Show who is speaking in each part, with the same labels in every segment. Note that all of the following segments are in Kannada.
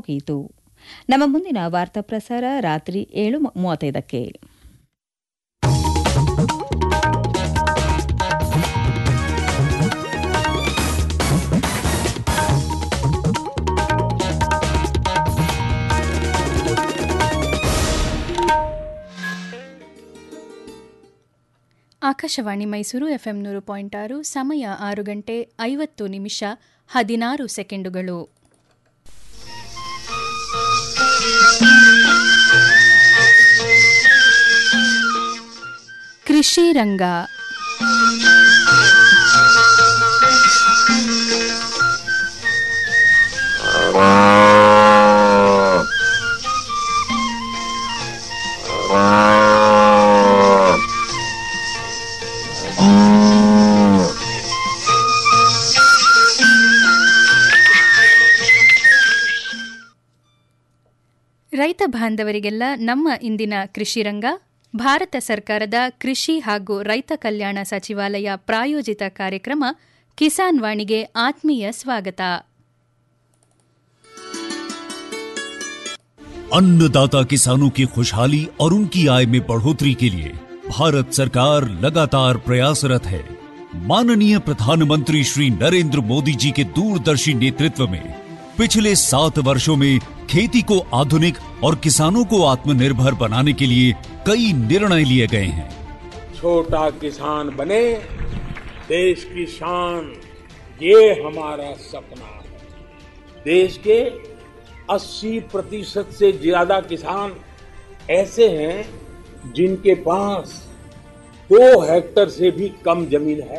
Speaker 1: ಮುಗಿಯಿತು ನಮ್ಮ ಮುಂದಿನ ವಾರ್ತಾ ಪ್ರಸಾರ ರಾತ್ರಿ ಏಳು ಮೂವತ್ತೈದಕ್ಕೆ
Speaker 2: ಆಕಾಶವಾಣಿ ಮೈಸೂರು ಎಫ್ಎಂ ನೂರು ಪಾಯಿಂಟ್ ಆರು ಸಮಯ ಆರು ಗಂಟೆ ಐವತ್ತು ನಿಮಿಷ ಹದಿನಾರು ಸೆಕೆಂಡುಗಳು ಕೃಷಿ ರಂಗ ರೈತ ಬಾಂಧವರಿಗೆಲ್ಲ ನಮ್ಮ ಇಂದಿನ ಕೃಷಿ ರಂಗ ಭಾರತ ಸರ್ಕಾರದ ಕೃಷಿ ಹಾಗೂ ರೈತ ಕಲ್ಯಾಣ ಸಚಿವಾಲಯ ಪ್ರಾಯೋಜಿತ ಕಾರ್ಯಕ್ರಮ ಕಿಸಾನ್ ವಾಣಿಗೆ ಆತ್ಮೀಯ ಸ್ವಾಗತ
Speaker 3: अन्नदाता किसानों की खुशहाली और उनकी आय में बढ़ोतरी के लिए भारत सरकार लगातार प्रयासरत है माननीय प्रधानमंत्री श्री नरेंद्र मोदी जी के दूरदर्शी नेतृत्व में पिछले सात वर्षों में खेती को आधुनिक और किसानों को आत्मनिर्भर बनाने के लिए कई निर्णय लिए गए हैं
Speaker 4: छोटा किसान बने देश की शान ये हमारा सपना है देश के 80 प्रतिशत से ज्यादा किसान ऐसे हैं जिनके पास दो हेक्टर से भी कम जमीन है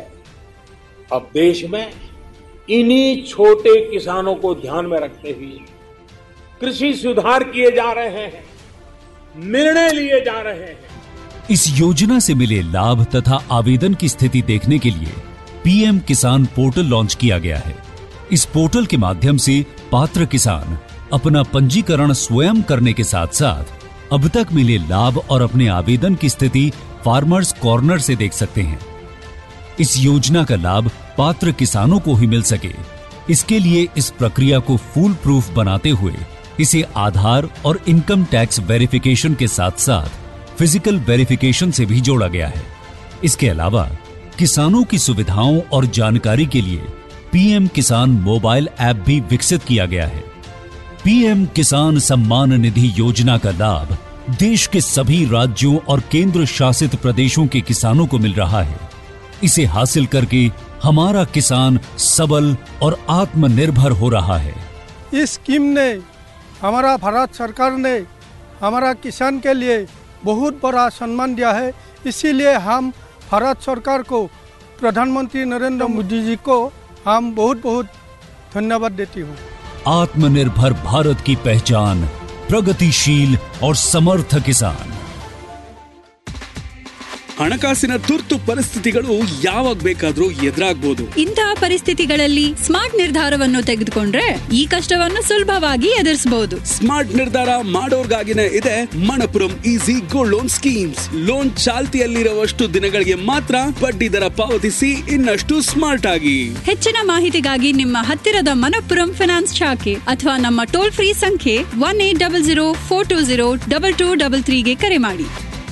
Speaker 4: अब देश में इन्हीं छोटे किसानों को ध्यान में रखते हुए कृषि सुधार किए जा रहे हैं निर्णय लिए जा रहे हैं
Speaker 3: इस योजना से मिले लाभ तथा आवेदन की स्थिति देखने के लिए पीएम किसान पोर्टल लॉन्च किया गया है इस पोर्टल के माध्यम से पात्र किसान अपना पंजीकरण स्वयं करने के साथ साथ अब तक मिले लाभ और अपने आवेदन की स्थिति फार्मर्स कॉर्नर से देख सकते हैं इस योजना का लाभ पात्र किसानों को ही मिल सके इसके लिए इस प्रक्रिया को फूल प्रूफ बनाते हुए इसे आधार और इनकम टैक्स वेरिफिकेशन के साथ साथ फिजिकल वेरिफिकेशन से भी जोड़ा गया है इसके अलावा किसानों की सुविधाओं और जानकारी के लिए पीएम किसान मोबाइल ऐप भी विकसित किया गया है पीएम किसान सम्मान निधि योजना का लाभ देश के सभी राज्यों और केंद्र शासित प्रदेशों के किसानों को मिल रहा है इसे हासिल करके हमारा किसान सबल और आत्मनिर्भर हो रहा है
Speaker 5: इस स्कीम ने हमारा भारत सरकार ने हमारा किसान के लिए बहुत बड़ा सम्मान दिया है इसीलिए हम भारत सरकार को प्रधानमंत्री नरेंद्र मोदी जी को हम बहुत बहुत धन्यवाद देती हूँ
Speaker 3: आत्मनिर्भर भारत की पहचान प्रगतिशील और समर्थ किसान
Speaker 6: ಹಣಕಾಸಿನ ತುರ್ತು ಪರಿಸ್ಥಿತಿಗಳು ಯಾವಾಗ ಬೇಕಾದ್ರೂ ಎದುರಾಗ್ಬೋದು
Speaker 7: ಇಂತಹ ಪರಿಸ್ಥಿತಿಗಳಲ್ಲಿ ಸ್ಮಾರ್ಟ್ ನಿರ್ಧಾರವನ್ನು ತೆಗೆದುಕೊಂಡ್ರೆ ಈ ಕಷ್ಟವನ್ನು ಸುಲಭವಾಗಿ ಎದುರಿಸಬಹುದು
Speaker 6: ಸ್ಮಾರ್ಟ್ ನಿರ್ಧಾರ ಮಾಡೋರ್ಗಾಗಿನೇ ಇದೆ Manappuram easy gold loan schemes loan ಚಾಲ್ತಿಯಲ್ಲಿರುವಷ್ಟು ದಿನಗಳಿಗೆ ಮಾತ್ರ ಬಡ್ಡಿ ದರ ಪಾವತಿಸಿ ಇನ್ನಷ್ಟು ಸ್ಮಾರ್ಟ್ ಆಗಿ
Speaker 7: ಹೆಚ್ಚಿನ ಮಾಹಿತಿಗಾಗಿ ನಿಮ್ಮ ಹತ್ತಿರದ ಮನಪ್ಪುರಂ ಫಿನಾನ್ಸ್ ಶಾಖೆ ಅಥವಾ ನಮ್ಮ ಟೋಲ್ ಫ್ರೀ ಸಂಖ್ಯೆ one eight double zero four two zero double two double ತ್ರೀಗೆ ಕರೆ ಮಾಡಿ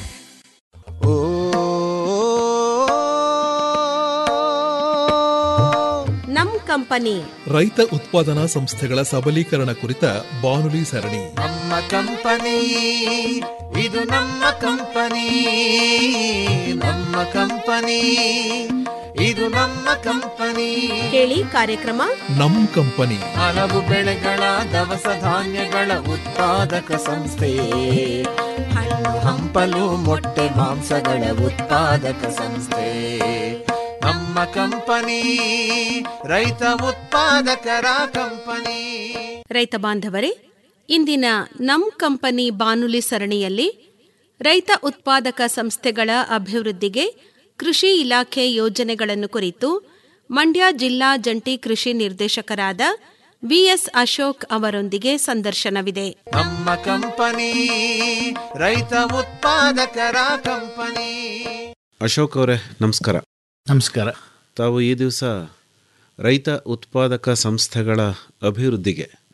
Speaker 8: ನಮ್ ಕಂಪನಿ
Speaker 9: ರೈತ ಉತ್ಪಾದನಾ ಸಂಸ್ಥೆಗಳ ಸಬಲೀಕರಣ ಕುರಿತ ಬಾನುಲಿ ಸರಣಿ
Speaker 10: ನಮ್ಮ ಕಂಪನಿ ಇದು ನಮ್ಮ ಕಂಪನಿ ನಮ್ಮ ಕಂಪನಿ ಇದು ನಮ್ಮ ಕಂಪನಿ
Speaker 8: ಕೇಳಿ ಕಾರ್ಯಕ್ರಮ
Speaker 9: ನಮ್ ಕಂಪನಿ
Speaker 10: ಹಲವು ಬೆಳೆಗಳ ದವಸ ಧಾನ್ಯಗಳ ಉತ್ಪಾದಕ ಸಂಸ್ಥೆ ಹಣ್ಣು ಹಂಪಲು ಮೊಟ್ಟೆ ಮಾಂಸಗಳ ಉತ್ಪಾದಕ ಸಂಸ್ಥೆ ನಮ್ಮ ಕಂಪನಿ ರೈತ ಉತ್ಪಾದಕರ ಕಂಪನಿ
Speaker 8: ರೈತ ಬಾಂಧವರೇ ಇಂದಿನ ನಮ್ ಕಂಪನಿ ಬಾನುಲಿ ಸರಣಿಯಲ್ಲಿ ರೈತ ಉತ್ಪಾದಕ ಸಂಸ್ಥೆಗಳ ಅಭಿವೃದ್ಧಿಗೆ ಕೃಷಿ ಇಲಾಖೆ ಯೋಜನೆಗಳನ್ನು ಕುರಿತು ಮಂಡ್ಯ ಜಿಲ್ಲಾ ಜಂಟಿ ಕೃಷಿ ನಿರ್ದೇಶಕರಾದ ವಿಎಸ್ ಅಶೋಕ್ ಅವರೊಂದಿಗೆ ಸಂದರ್ಶನವಿದೆ
Speaker 10: ನಮ್ಮ ಕಂಪನಿ ರೈತ ಉತ್ಪಾದಕರ ಕಂಪನಿ
Speaker 11: ಅಶೋಕ್ ಅವರೇ ನಮಸ್ಕಾರ
Speaker 12: ನಮಸ್ಕಾರ
Speaker 11: ತಾವು ಈ ದಿವಸ ರೈತ ಉತ್ಪಾದಕ ಸಂಸ್ಥೆಗಳ ಅಭಿವೃದ್ಧಿಗೆ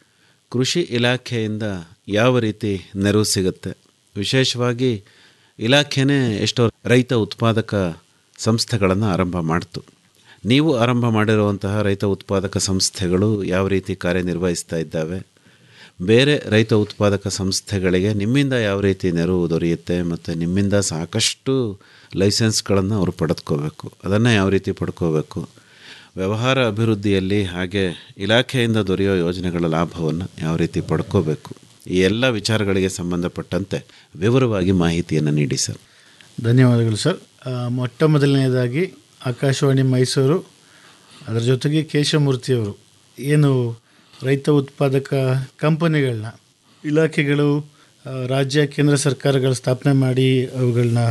Speaker 11: ಕೃಷಿ ಇಲಾಖೆಯಿಂದ ಯಾವ ರೀತಿ ನೆರವು ಸಿಗುತ್ತೆ ವಿಶೇಷವಾಗಿ ಇಲಾಖೆನೇ ಎಷ್ಟೋ ರೈತ ಉತ್ಪಾದಕ ಸಂಸ್ಥೆಗಳನ್ನು ಆರಂಭ ಮಾಡ್ತು ನೀವು ಆರಂಭ ಮಾಡಿರುವಂತಹ ರೈತ ಉತ್ಪಾದಕ ಸಂಸ್ಥೆಗಳು ಯಾವ ರೀತಿ ಕಾರ್ಯನಿರ್ವಹಿಸ್ತಾ ಇದ್ದಾವೆ ಬೇರೆ ರೈತ ಉತ್ಪಾದಕ ಸಂಸ್ಥೆಗಳಿಗೆ ನಿಮ್ಮಿಂದ ಯಾವ ರೀತಿ ನೆರವು ದೊರೆಯುತ್ತೆ ಮತ್ತು ನಿಮ್ಮಿಂದ ಸಾಕಷ್ಟು ಲೈಸೆನ್ಸ್ಗಳನ್ನು ಅವರು ಪಡೆದುಕೋಬೇಕು ಅದನ್ನು ಯಾವ ರೀತಿ ಪಡ್ಕೋಬೇಕು ವ್ಯವಹಾರ ಅಭಿವೃದ್ಧಿಯಲ್ಲಿ ಹಾಗೆ ಇಲಾಖೆಯಿಂದ ದೊರೆಯೋ ಯೋಜನೆಗಳ ಲಾಭವನ್ನು ಯಾವ ರೀತಿ ಪಡ್ಕೋಬೇಕು ಈ ಎಲ್ಲ ವಿಚಾರಗಳಿಗೆ ಸಂಬಂಧಪಟ್ಟಂತೆ ವಿವರವಾಗಿ ಮಾಹಿತಿಯನ್ನು ನೀಡಿ ಸರ್
Speaker 12: ಧನ್ಯವಾದಗಳು ಸರ್ ಆ, ಮೊಟ್ಟ ಮೊದಲನೆಯದಾಗಿ ಆಕಾಶವಾಣಿ ಮೈಸೂರು ಅದರ ಜೊತೆಗೆ ಕೇಶವಮೂರ್ತಿಯವರು ಏನು ರೈತ ಉತ್ಪಾದಕ ಕಂಪನಿಗಳನ್ನ ಇಲಾಖೆಗಳು ಆ, ರಾಜ್ಯ ಕೇಂದ್ರ ಸರ್ಕಾರಗಳ ಸ್ಥಾಪನೆ ಮಾಡಿ ಅವುಗಳನ್ನ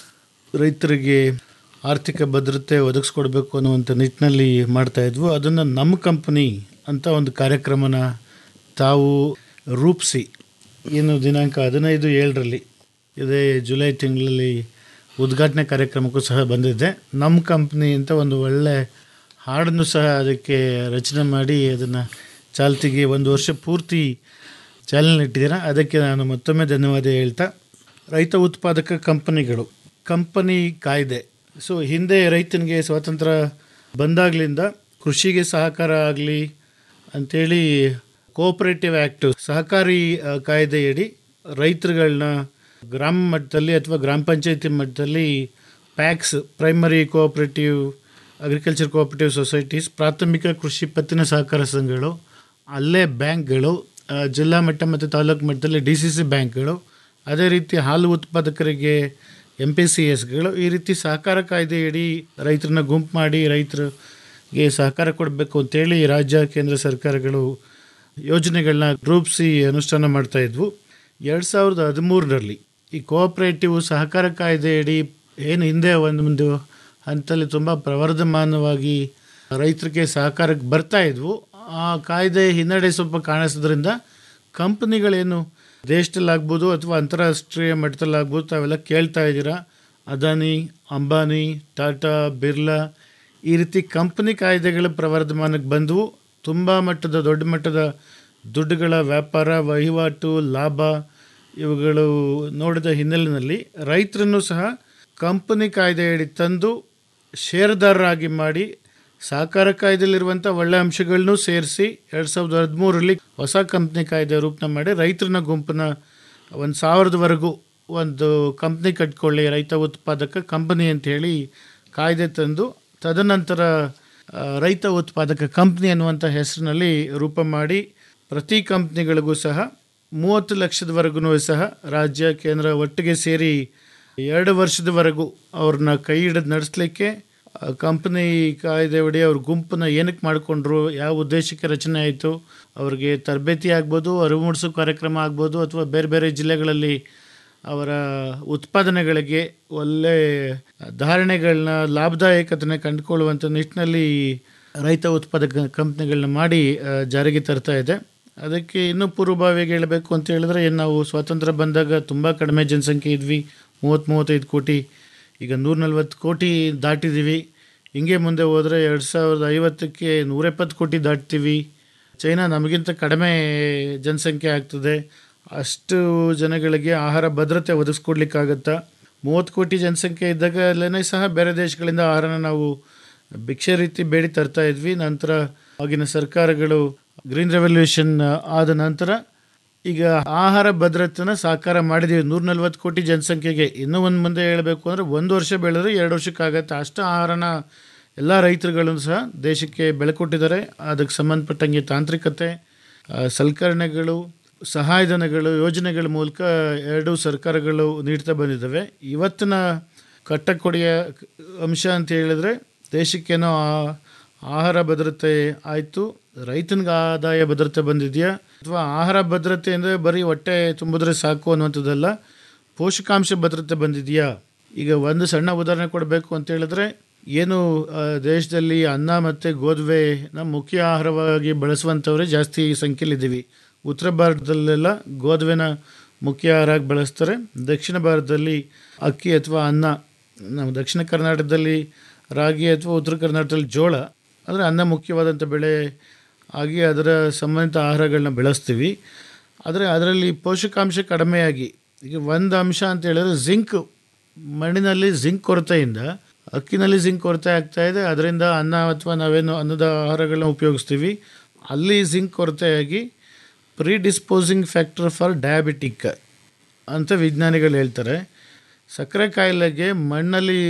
Speaker 12: ರೈತರಿಗೆ ಆರ್ಥಿಕ ಭದ್ರತೆ ಒದಗಿಸ್ಕೊಡ್ಬೇಕು ಅನ್ನುವಂಥ ನಿಟ್ಟಿನಲ್ಲಿ ಮಾಡ್ತಾ ಇದ್ವು ಅದನ್ನು ನಮ್ಮ ಕಂಪನಿ ಅಂತ ಒಂದು ಕಾರ್ಯಕ್ರಮನ ತಾವು ರೂಪಿಸಿ ಏನು ದಿನಾಂಕ ಹದಿನೈದು ಏಳರಲ್ಲಿ ಇದೇ ಜುಲೈ ತಿಂಗಳಲ್ಲಿ ಉದ್ಘಾಟನೆ ಕಾರ್ಯಕ್ರಮಕ್ಕೂ ಸಹ ಬಂದಿದ್ದೆ ನಮ್ಮ ಕಂಪ್ನಿ ಅಂತ ಒಂದು ಒಳ್ಳೆ ಹಾಡನ್ನು ಸಹ ಅದಕ್ಕೆ ರಚನೆ ಮಾಡಿ ಅದನ್ನು ಚಾಲ್ತಿಗೆ ಒಂದು ವರ್ಷ ಪೂರ್ತಿ ಚಾಲನೆ ಇಟ್ಟಿದ್ದೀರ ಅದಕ್ಕೆ ನಾನು ಮತ್ತೊಮ್ಮೆ ಧನ್ಯವಾದ ಹೇಳ್ತಾ ರೈತ ಉತ್ಪಾದಕ ಕಂಪನಿಗಳು ಕಂಪನಿ ಕಾಯ್ದೆ ಸೊ ಹಿಂದೆ ರೈತನಿಗೆ ಸ್ವಾತಂತ್ರ್ಯ ಬಂದಾಗಲಿಂದ ಕೃಷಿಗೆ ಸಹಕಾರ ಆಗಲಿ ಅಂಥೇಳಿ ಕೋಆಪರೇಟಿವ್ ಆ್ಯಕ್ಟ್ ಸಹಕಾರಿ ಆ, ಕಾಯ್ದೆಯಡಿ ರೈತರುಗಳನ್ನ ಗ್ರಾಮ ಮಟ್ಟದಲ್ಲಿ ಅಥವಾ ಗ್ರಾಮ ಪಂಚಾಯತಿ ಮಟ್ಟದಲ್ಲಿ PACS primary cooperative agriculture cooperative societies ಪ್ರಾಥಮಿಕ ಕೃಷಿ ಪತ್ತಿನ ಸಹಕಾರ ಸಂಘಗಳು ಅಲ್ಲೇ ಬ್ಯಾಂಕ್ಗಳು ಆ, ಜಿಲ್ಲಾ ಮಟ್ಟ ಮತ್ತು ತಾಲೂಕು ಮಟ್ಟದಲ್ಲಿ ಡಿ ಸಿ ಸಿ ಬ್ಯಾಂಕ್ಗಳು ಅದೇ ರೀತಿ ಹಾಲು ಉತ್ಪಾದಕರಿಗೆ ಎಂ ಪಿ ಸಿ ಎಸ್ಗಳು ಈ ರೀತಿ ಸಹಕಾರ ಕಾಯ್ದೆಯಡಿ ರೈತರನ್ನ ಗುಂಪು ಮಾಡಿ ರೈತರಿಗೆ ಸಹಕಾರ ಕೊಡಬೇಕು ಅಂತೇಳಿ ರಾಜ್ಯ ಕೇಂದ್ರ ಸರ್ಕಾರಗಳು ಯೋಜನೆಗಳನ್ನ ರೂಪಿಸಿ ಅನುಷ್ಠಾನ ಮಾಡ್ತಾ ಇದ್ವು ಎರಡು ಸಾವಿರದ ಹದಿಮೂರರಲ್ಲಿ ಈ ಕೋಆಪರೇಟಿವ್ ಸಹಕಾರ ಕಾಯ್ದೆಯಡಿ ಏನು ಹಿಂದೆ ಒಂದು ಒಂದು ಹಂತದಲ್ಲಿ ತುಂಬ ಪ್ರವರ್ಧಮಾನವಾಗಿ ರೈತರಿಗೆ ಸಹಕಾರಕ್ಕೆ ಬರ್ತಾ ಇದ್ವು ಆ ಕಾಯ್ದೆ ಹಿನ್ನಡೆ ಸ್ವಲ್ಪ ಕಾಣಿಸೋದ್ರಿಂದ ಕಂಪನಿಗಳೇನು ದೇಶದಲ್ಲಾಗ್ಬೋದು ಅಥವಾ ಅಂತಾರಾಷ್ಟ್ರೀಯ ಮಟ್ಟದಲ್ಲಾಗ್ಬೋದು ತಾವೆಲ್ಲ ಕೇಳ್ತಾ ಇದ್ದೀರಾ ಅದಾನಿ ಅಂಬಾನಿ ಟಾಟಾ ಬಿರ್ಲಾ ಈ ರೀತಿ ಕಂಪನಿ ಕಾಯ್ದೆಗಳ ಪ್ರವರ್ಧಮಾನಕ್ಕೆ ಬಂದವು ತುಂಬ ಮಟ್ಟದ ದೊಡ್ಡ ಮಟ್ಟದ ದುಡ್ಡುಗಳ ವ್ಯಾಪಾರ ವಹಿವಾಟು ಲಾಭ ಇವುಗಳು ನೋಡಿದ ಹಿನ್ನೆಲೆಯಲ್ಲಿ ರೈತರನ್ನು ಸಹ ಕಂಪನಿ ಕಾಯ್ದೆಯಡಿ ತಂದು ಷೇರುದಾರರಾಗಿ ಮಾಡಿ ಸಹಕಾರ ಕಾಯ್ದೆಯಲ್ಲಿರುವಂಥ ಒಳ್ಳೆ ಅಂಶಗಳನ್ನೂ ಸೇರಿಸಿ ಎರಡು ಸಾವಿರದ ಹದಿಮೂರರಲ್ಲಿ ಹೊಸ ಕಂಪ್ನಿ ಕಾಯ್ದೆ ರೂಪನ ಮಾಡಿ ರೈತರನ್ನ ಗುಂಪನ್ನ ಒಂದು ಸಾವಿರದವರೆಗೂ ಒಂದು ಕಂಪ್ನಿ ಕಟ್ಕೊಳ್ಳಿ ರೈತ ಉತ್ಪಾದಕ ಕಂಪನಿ ಅಂತ ಹೇಳಿ ಕಾಯ್ದೆ ತಂದು ತದನಂತರ ಆ, ರೈತ ಉತ್ಪಾದಕ ಕಂಪ್ನಿ ಅನ್ನುವಂಥ ಹೆಸರಿನಲ್ಲಿ ರೂಪ ಮಾಡಿ ಪ್ರತಿ ಕಂಪ್ನಿಗಳಿಗೂ ಸಹ ಮೂವತ್ತು ಲಕ್ಷದವರೆಗೂ ಸಹ ರಾಜ್ಯ ಕೇಂದ್ರ ಒಟ್ಟಿಗೆ ಸೇರಿ ಎರಡು ವರ್ಷದವರೆಗೂ ಅವ್ರನ್ನ ಕೈ ಹಿಡಿದು ನಡೆಸಲಿಕ್ಕೆ ಕಂಪನಿ ಕಾಯ್ದೆ ಒಡಿ ಅವ್ರ ಗುಂಪನ್ನ ಏನಕ್ಕೆ ಮಾಡಿಕೊಂಡ್ರು ಯಾವ ಉದ್ದೇಶಕ್ಕೆ ರಚನೆ ಆಯಿತು ಅವ್ರಿಗೆ ತರಬೇತಿ ಆಗ್ಬೋದು ಅರಿವು ಮೂಡಿಸೋ ಕಾರ್ಯಕ್ರಮ ಆಗ್ಬೋದು ಅಥವಾ ಬೇರೆ ಬೇರೆ ಜಿಲ್ಲೆಗಳಲ್ಲಿ ಅವರ ಉತ್ಪಾದನೆಗಳಿಗೆ ಒಳ್ಳೆ ಧಾರಣೆಗಳನ್ನ ಲಾಭದಾಯಕತೆನ ಕಂಡುಕೊಳ್ಳುವಂಥ ನಿಟ್ಟಿನಲ್ಲಿ ರೈತ ಉತ್ಪಾದಕ ಕಂಪ್ನಿಗಳನ್ನ ಮಾಡಿ ಆ, ಜಾರಿಗೆ ತರ್ತಾ ಇದೆ ಅದಕ್ಕೆ ಇನ್ನೂ ಪೂರ್ವಭಾವಿಯಾಗಿ ಹೇಳಬೇಕು ಅಂತ ಹೇಳಿದ್ರೆ ಏನು ನಾವು ಸ್ವಾತಂತ್ರ್ಯ ಬಂದಾಗ ತುಂಬ ಕಡಿಮೆ ಜನಸಂಖ್ಯೆ ಇದ್ವಿ ಮೂವತ್ತು ಮೂವತ್ತೈದು ಕೋಟಿ ಈಗ ನೂರ ನಲ್ವತ್ತು ಕೋಟಿ ದಾಟಿದ್ದೀವಿ ಹಿಂಗೆ ಮುಂದೆ ಹೋದರೆ ಎರಡು ಸಾವಿರದ ಐವತ್ತಕ್ಕೆ ನೂರೆಪ್ಪತ್ತು ಕೋಟಿ ದಾಟ್ತೀವಿ ಚೈನಾ ನಮಗಿಂತ ಕಡಿಮೆ ಜನಸಂಖ್ಯೆ ಆಗ್ತದೆ ಅಷ್ಟು ಜನಗಳಿಗೆ ಆಹಾರ ಭದ್ರತೆ ಒದಗಿಸ್ಕೊಡ್ಲಿಕ್ಕಾಗತ್ತಾ ಮೂವತ್ತು ಕೋಟಿ ಜನಸಂಖ್ಯೆ ಇದ್ದಾಗ ಅಲ್ಲೇ ಸಹ ಬೇರೆ ದೇಶಗಳಿಂದ ಆಹಾರನ ನಾವು ಭಿಕ್ಷೆ ರೀತಿ ಬೇಡಿ ತರ್ತಾ ಇದ್ವಿ ನಂತರ ಆಗಿನ ಸರ್ಕಾರಗಳು ಗ್ರೀನ್ ರೆವಲ್ಯೂಷನ್ ಆದ ನಂತರ ಈಗ ಆಹಾರ ಭದ್ರತೆನ ಸಾಕಾರ ಮಾಡಿದ್ದೀವಿ ನೂರ ನಲ್ವತ್ತು ಕೋಟಿ ಜನಸಂಖ್ಯೆಗೆ ಇನ್ನೂ ಒಂದು ಮುಂದೆ ಹೇಳಬೇಕು ಅಂದರೆ ಒಂದು ವರ್ಷ ಬೆಳೆದ್ರೆ ಎರಡು ವರ್ಷಕ್ಕಾಗತ್ತೆ ಅಷ್ಟು ಆಹಾರನ ಎಲ್ಲ ರೈತರುಗಳನ್ನು ಸಹ ದೇಶಕ್ಕೆ ಬೆಳೆಕೊಟ್ಟಿದ್ದಾರೆ ಅದಕ್ಕೆ ಸಂಬಂಧಪಟ್ಟಂಗೆ ತಾಂತ್ರಿಕತೆ ಆ, ಸಲಕರಣೆಗಳು ಸಹಾಯಧನಗಳು ಯೋಜನೆಗಳ ಮೂಲಕ ಎರಡೂ ಸರ್ಕಾರಗಳು ನೀಡ್ತಾ ಬಂದಿದ್ದಾವೆ ಇವತ್ತಿನ ಕಟ್ಟಕೊಡೆಯ ಅಂಶ ಅಂತ ಹೇಳಿದ್ರೆ ದೇಶಕ್ಕೇನೋ ಆ- ಆಹಾರ ಭದ್ರತೆ ಆಯಿತು ರೈತನಿಗೆ ಆದಾಯ ಭದ್ರತೆ ಬಂದಿದೆಯಾ ಅಥವಾ ಆಹಾರ ಭದ್ರತೆ ಅಂದರೆ ಬರೀ ಹೊಟ್ಟೆ ತುಂಬಿದ್ರೆ ಸಾಕು ಅನ್ನುವಂಥದ್ದಲ್ಲ ಪೋಷಕಾಂಶ ಭದ್ರತೆ ಬಂದಿದೆಯಾ ಈಗ ಒಂದು ಸಣ್ಣ ಉದಾಹರಣೆ ಕೊಡಬೇಕು ಅಂತ ಹೇಳಿದ್ರೆ ಏನು ಆ, ದೇಶದಲ್ಲಿ ಅನ್ನ ಮತ್ತು ಗೋಧುವೆನ ಮುಖ್ಯ ಆಹಾರವಾಗಿ ಬಳಸುವಂಥವರೇ ಜಾಸ್ತಿ ಸಂಖ್ಯೆಯಲ್ಲಿದ್ದೀವಿ ಉತ್ತರ ಭಾರತದಲ್ಲೆಲ್ಲ ಗೋಧುವೆನ ಮುಖ್ಯ ಆಹಾರವಾಗಿ ಬಳಸ್ತಾರೆ ದಕ್ಷಿಣ ಭಾರತದಲ್ಲಿ ಅಕ್ಕಿ ಅಥವಾ ಅನ್ನ ನಾವು ದಕ್ಷಿಣ ಕರ್ನಾಟಕದಲ್ಲಿ ರಾಗಿ ಅಥವಾ ಉತ್ತರ ಕರ್ನಾಟಕದಲ್ಲಿ ಜೋಳ ಅಂದರೆ ಅನ್ನ ಮುಖ್ಯವಾದಂಥ ಬೆಳೆ ಆಗಿ ಅದರ ಸಂಬಂಧಿತ ಆಹಾರಗಳನ್ನ ಬೆಳೆಸ್ತೀವಿ ಆದರೆ ಅದರಲ್ಲಿ ಪೋಷಕಾಂಶ ಕಡಿಮೆಯಾಗಿ ಈಗ ಒಂದು ಅಂಶ ಅಂತ ಹೇಳಿದ್ರೆ ಜಿಂಕ್ ಮಣ್ಣಿನಲ್ಲಿ ಜಿಂಕ್ ಕೊರತೆಯಿಂದ ಅಕ್ಕಿನಲ್ಲಿ ಜಿಂಕ್ ಕೊರತೆ ಆಗ್ತಾ ಇದೆ ಅದರಿಂದ ಅನ್ನ ಅಥವಾ ನಾವೇನು ಅನ್ನದ ಆಹಾರಗಳನ್ನ ಉಪಯೋಗಿಸ್ತೀವಿ ಅಲ್ಲಿ ಜಿಂಕ್ ಕೊರತೆಯಾಗಿ ಪ್ರೀಡಿಸ್ಪೋಸಿಂಗ್ ಫ್ಯಾಕ್ಟರ್ ಫಾರ್ ಡಯಾಬಿಟಿಕ್ ಅಂತ ವಿಜ್ಞಾನಿಗಳು ಹೇಳ್ತಾರೆ ಸಕ್ಕರೆ ಕಾಯಿಲೆಗೆ ಮಣ್ಣಲ್ಲಿ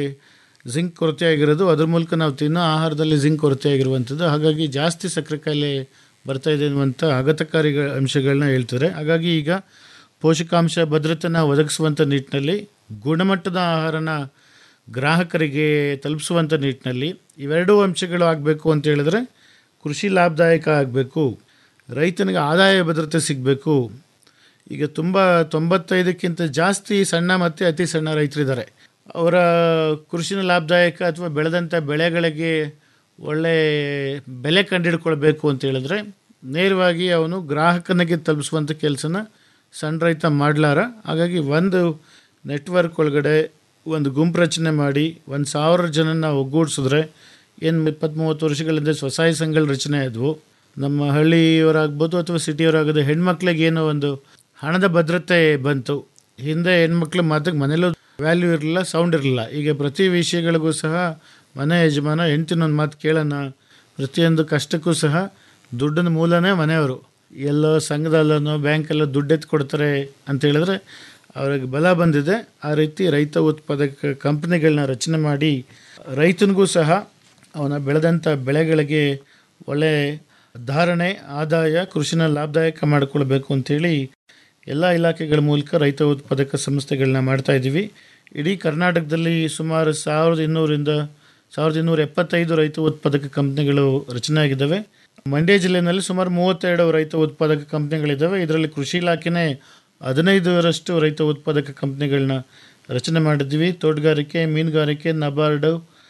Speaker 12: ಜಿಂಕ್ ಕೊರತೆ ಆಗಿರೋದು ಅದ್ರ ಮೂಲಕ ನಾವು ತಿನ್ನೋ ಆಹಾರದಲ್ಲಿ ಜಿಂಕ್ ಕೊರತೆ ಆಗಿರುವಂಥದ್ದು ಹಾಗಾಗಿ ಜಾಸ್ತಿ ಸಕ್ಕರೆ ಕಾಯಿಲೆ ಬರ್ತಾ ಇದೆ ಅನ್ನುವಂಥ ಆಘಾತಕಾರಿ ಅಂಶಗಳನ್ನ ಹೇಳ್ತಾರೆ ಹಾಗಾಗಿ ಈಗ ಪೋಷಕಾಂಶ ಭದ್ರತೆನ ಒದಗಿಸುವಂಥ ನಿಟ್ಟಿನಲ್ಲಿ ಗುಣಮಟ್ಟದ ಆಹಾರನ ಗ್ರಾಹಕರಿಗೆ ತಲುಪಿಸುವಂಥ ನಿಟ್ಟಿನಲ್ಲಿ ಇವೆರಡೂ ಅಂಶಗಳು ಆಗಬೇಕು ಅಂತ ಹೇಳಿದ್ರೆ ಕೃಷಿ ಲಾಭದಾಯಕ ಆಗಬೇಕು ರೈತನಿಗೆ ಆದಾಯ ಭದ್ರತೆ ಸಿಗಬೇಕು ಈಗ ತುಂಬ ತೊಂಬತ್ತೈದಕ್ಕಿಂತ ಜಾಸ್ತಿ ಸಣ್ಣ ಮತ್ತು ಅತಿ ಸಣ್ಣ ರೈತರಿದ್ದಾರೆ ಅವರ ಕೃಷಿನ ಲಾಭದಾಯಕ ಅಥವಾ ಬೆಳೆದಂಥ ಬೆಳೆಗಳಿಗೆ ಒಳ್ಳೆ ಬೆಲೆ ಕಂಡುಹಿಡ್ಕೊಳ್ಬೇಕು ಅಂತ ಹೇಳಿದ್ರೆ ನೇರವಾಗಿ ಅವನು ಗ್ರಾಹಕನಿಗೆ ತಲುಪಿಸುವಂಥ ಕೆಲಸನ ಸಣ್ಣ ರೈತ ಮಾಡಲಾರ ಹಾಗಾಗಿ ಒಂದು ನೆಟ್ವರ್ಕ್ ಒಳಗಡೆ ಒಂದು ಗುಂಪು ರಚನೆ ಮಾಡಿ ಒಂದು ಸಾವಿರ ಜನನ ಒಗ್ಗೂಡಿಸಿದ್ರೆ ಏನು ಇಪ್ಪತ್ತು ಮೂವತ್ತು ವರ್ಷಗಳಿಂದ ಸ್ವಸಹಾಯ ಸಂಘಗಳ ರಚನೆ ಆದವು ನಮ್ಮ ಹಳ್ಳಿಯವರಾಗ್ಬೋದು ಅಥವಾ ಸಿಟಿಯವರಾಗೋದು ಹೆಣ್ಮಕ್ಳಿಗೆ ಏನೋ ಒಂದು ಹಣದ ಭದ್ರತೆ ಬಂತು ಹಿಂದೆ ಹೆಣ್ಮಕ್ಳು ಮಾತಿಗೆ ಮನೇಲೂ ವ್ಯಾಲ್ಯೂ ಇರಲಿಲ್ಲ ಸೌಂಡ್ ಇರಲಿಲ್ಲ ಈಗ ಪ್ರತಿ ವಿಷಯಗಳಿಗೂ ಸಹ ಮನೆ ಯಜಮಾನ ಹೆಂಡ್ತಿನೊಂದು ಮಾತು ಕೇಳೋಣ ಪ್ರತಿಯೊಂದು ಕಷ್ಟಕ್ಕೂ ಸಹ ದುಡ್ಡಿನ ಮೂಲನೇ ಮನೆಯವರು ಎಲ್ಲೋ ಸಂಘದಲ್ಲೋ ಬ್ಯಾಂಕಲ್ಲೋ ದುಡ್ಡು ಎತ್ತು ಕೊಡ್ತಾರೆ ಅಂತ ಹೇಳಿದ್ರೆ ಅವ್ರಿಗೆ ಬಲ ಬಂದಿದೆ ಆ ರೀತಿ ರೈತ ಉತ್ಪಾದಕ ಕಂಪ್ನಿಗಳನ್ನ ರಚನೆ ಮಾಡಿ ರೈತನಿಗೂ ಸಹ ಅವನ ಬೆಳೆದಂಥ ಬೆಳೆಗಳಿಗೆ ಒಳ್ಳೆ ಧಾರಣೆ ಆದಾಯ ಕೃಷಿನ ಲಾಭದಾಯಕ ಮಾಡಿಕೊಳ್ಬೇಕು ಅಂಥೇಳಿ ಎಲ್ಲ ಇಲಾಖೆಗಳ ಮೂಲಕ ರೈತ ಉತ್ಪಾದಕ ಸಂಸ್ಥೆಗಳನ್ನ ಮಾಡ್ತಾ ಇದ್ದೀವಿ ಇಡೀ ಕರ್ನಾಟಕದಲ್ಲಿ ಸುಮಾರು ಸಾವಿರದ ಇನ್ನೂರಿಂದ ಸಾವಿರದ ಇನ್ನೂರ ಎಪ್ಪತ್ತೈದು ರೈತ ಉತ್ಪಾದಕ ಕಂಪ್ನಿಗಳು ರಚನೆ ಆಗಿದ್ದಾವೆ ಮಂಡ್ಯ ಜಿಲ್ಲೆಯಲ್ಲಿ ಸುಮಾರು ಮೂವತ್ತೆರಡು ರೈತ ಉತ್ಪಾದಕ ಕಂಪ್ನಿಗಳಿದ್ದಾವೆ ಇದರಲ್ಲಿ ಕೃಷಿ ಇಲಾಖೆನೇ ಹದಿನೈದರಷ್ಟು ರೈತ ಉತ್ಪಾದಕ ಕಂಪ್ನಿಗಳನ್ನ ರಚನೆ ಮಾಡಿದ್ವಿ ತೋಟಗಾರಿಕೆ ಮೀನುಗಾರಿಕೆ ನಬಾರ್ಡು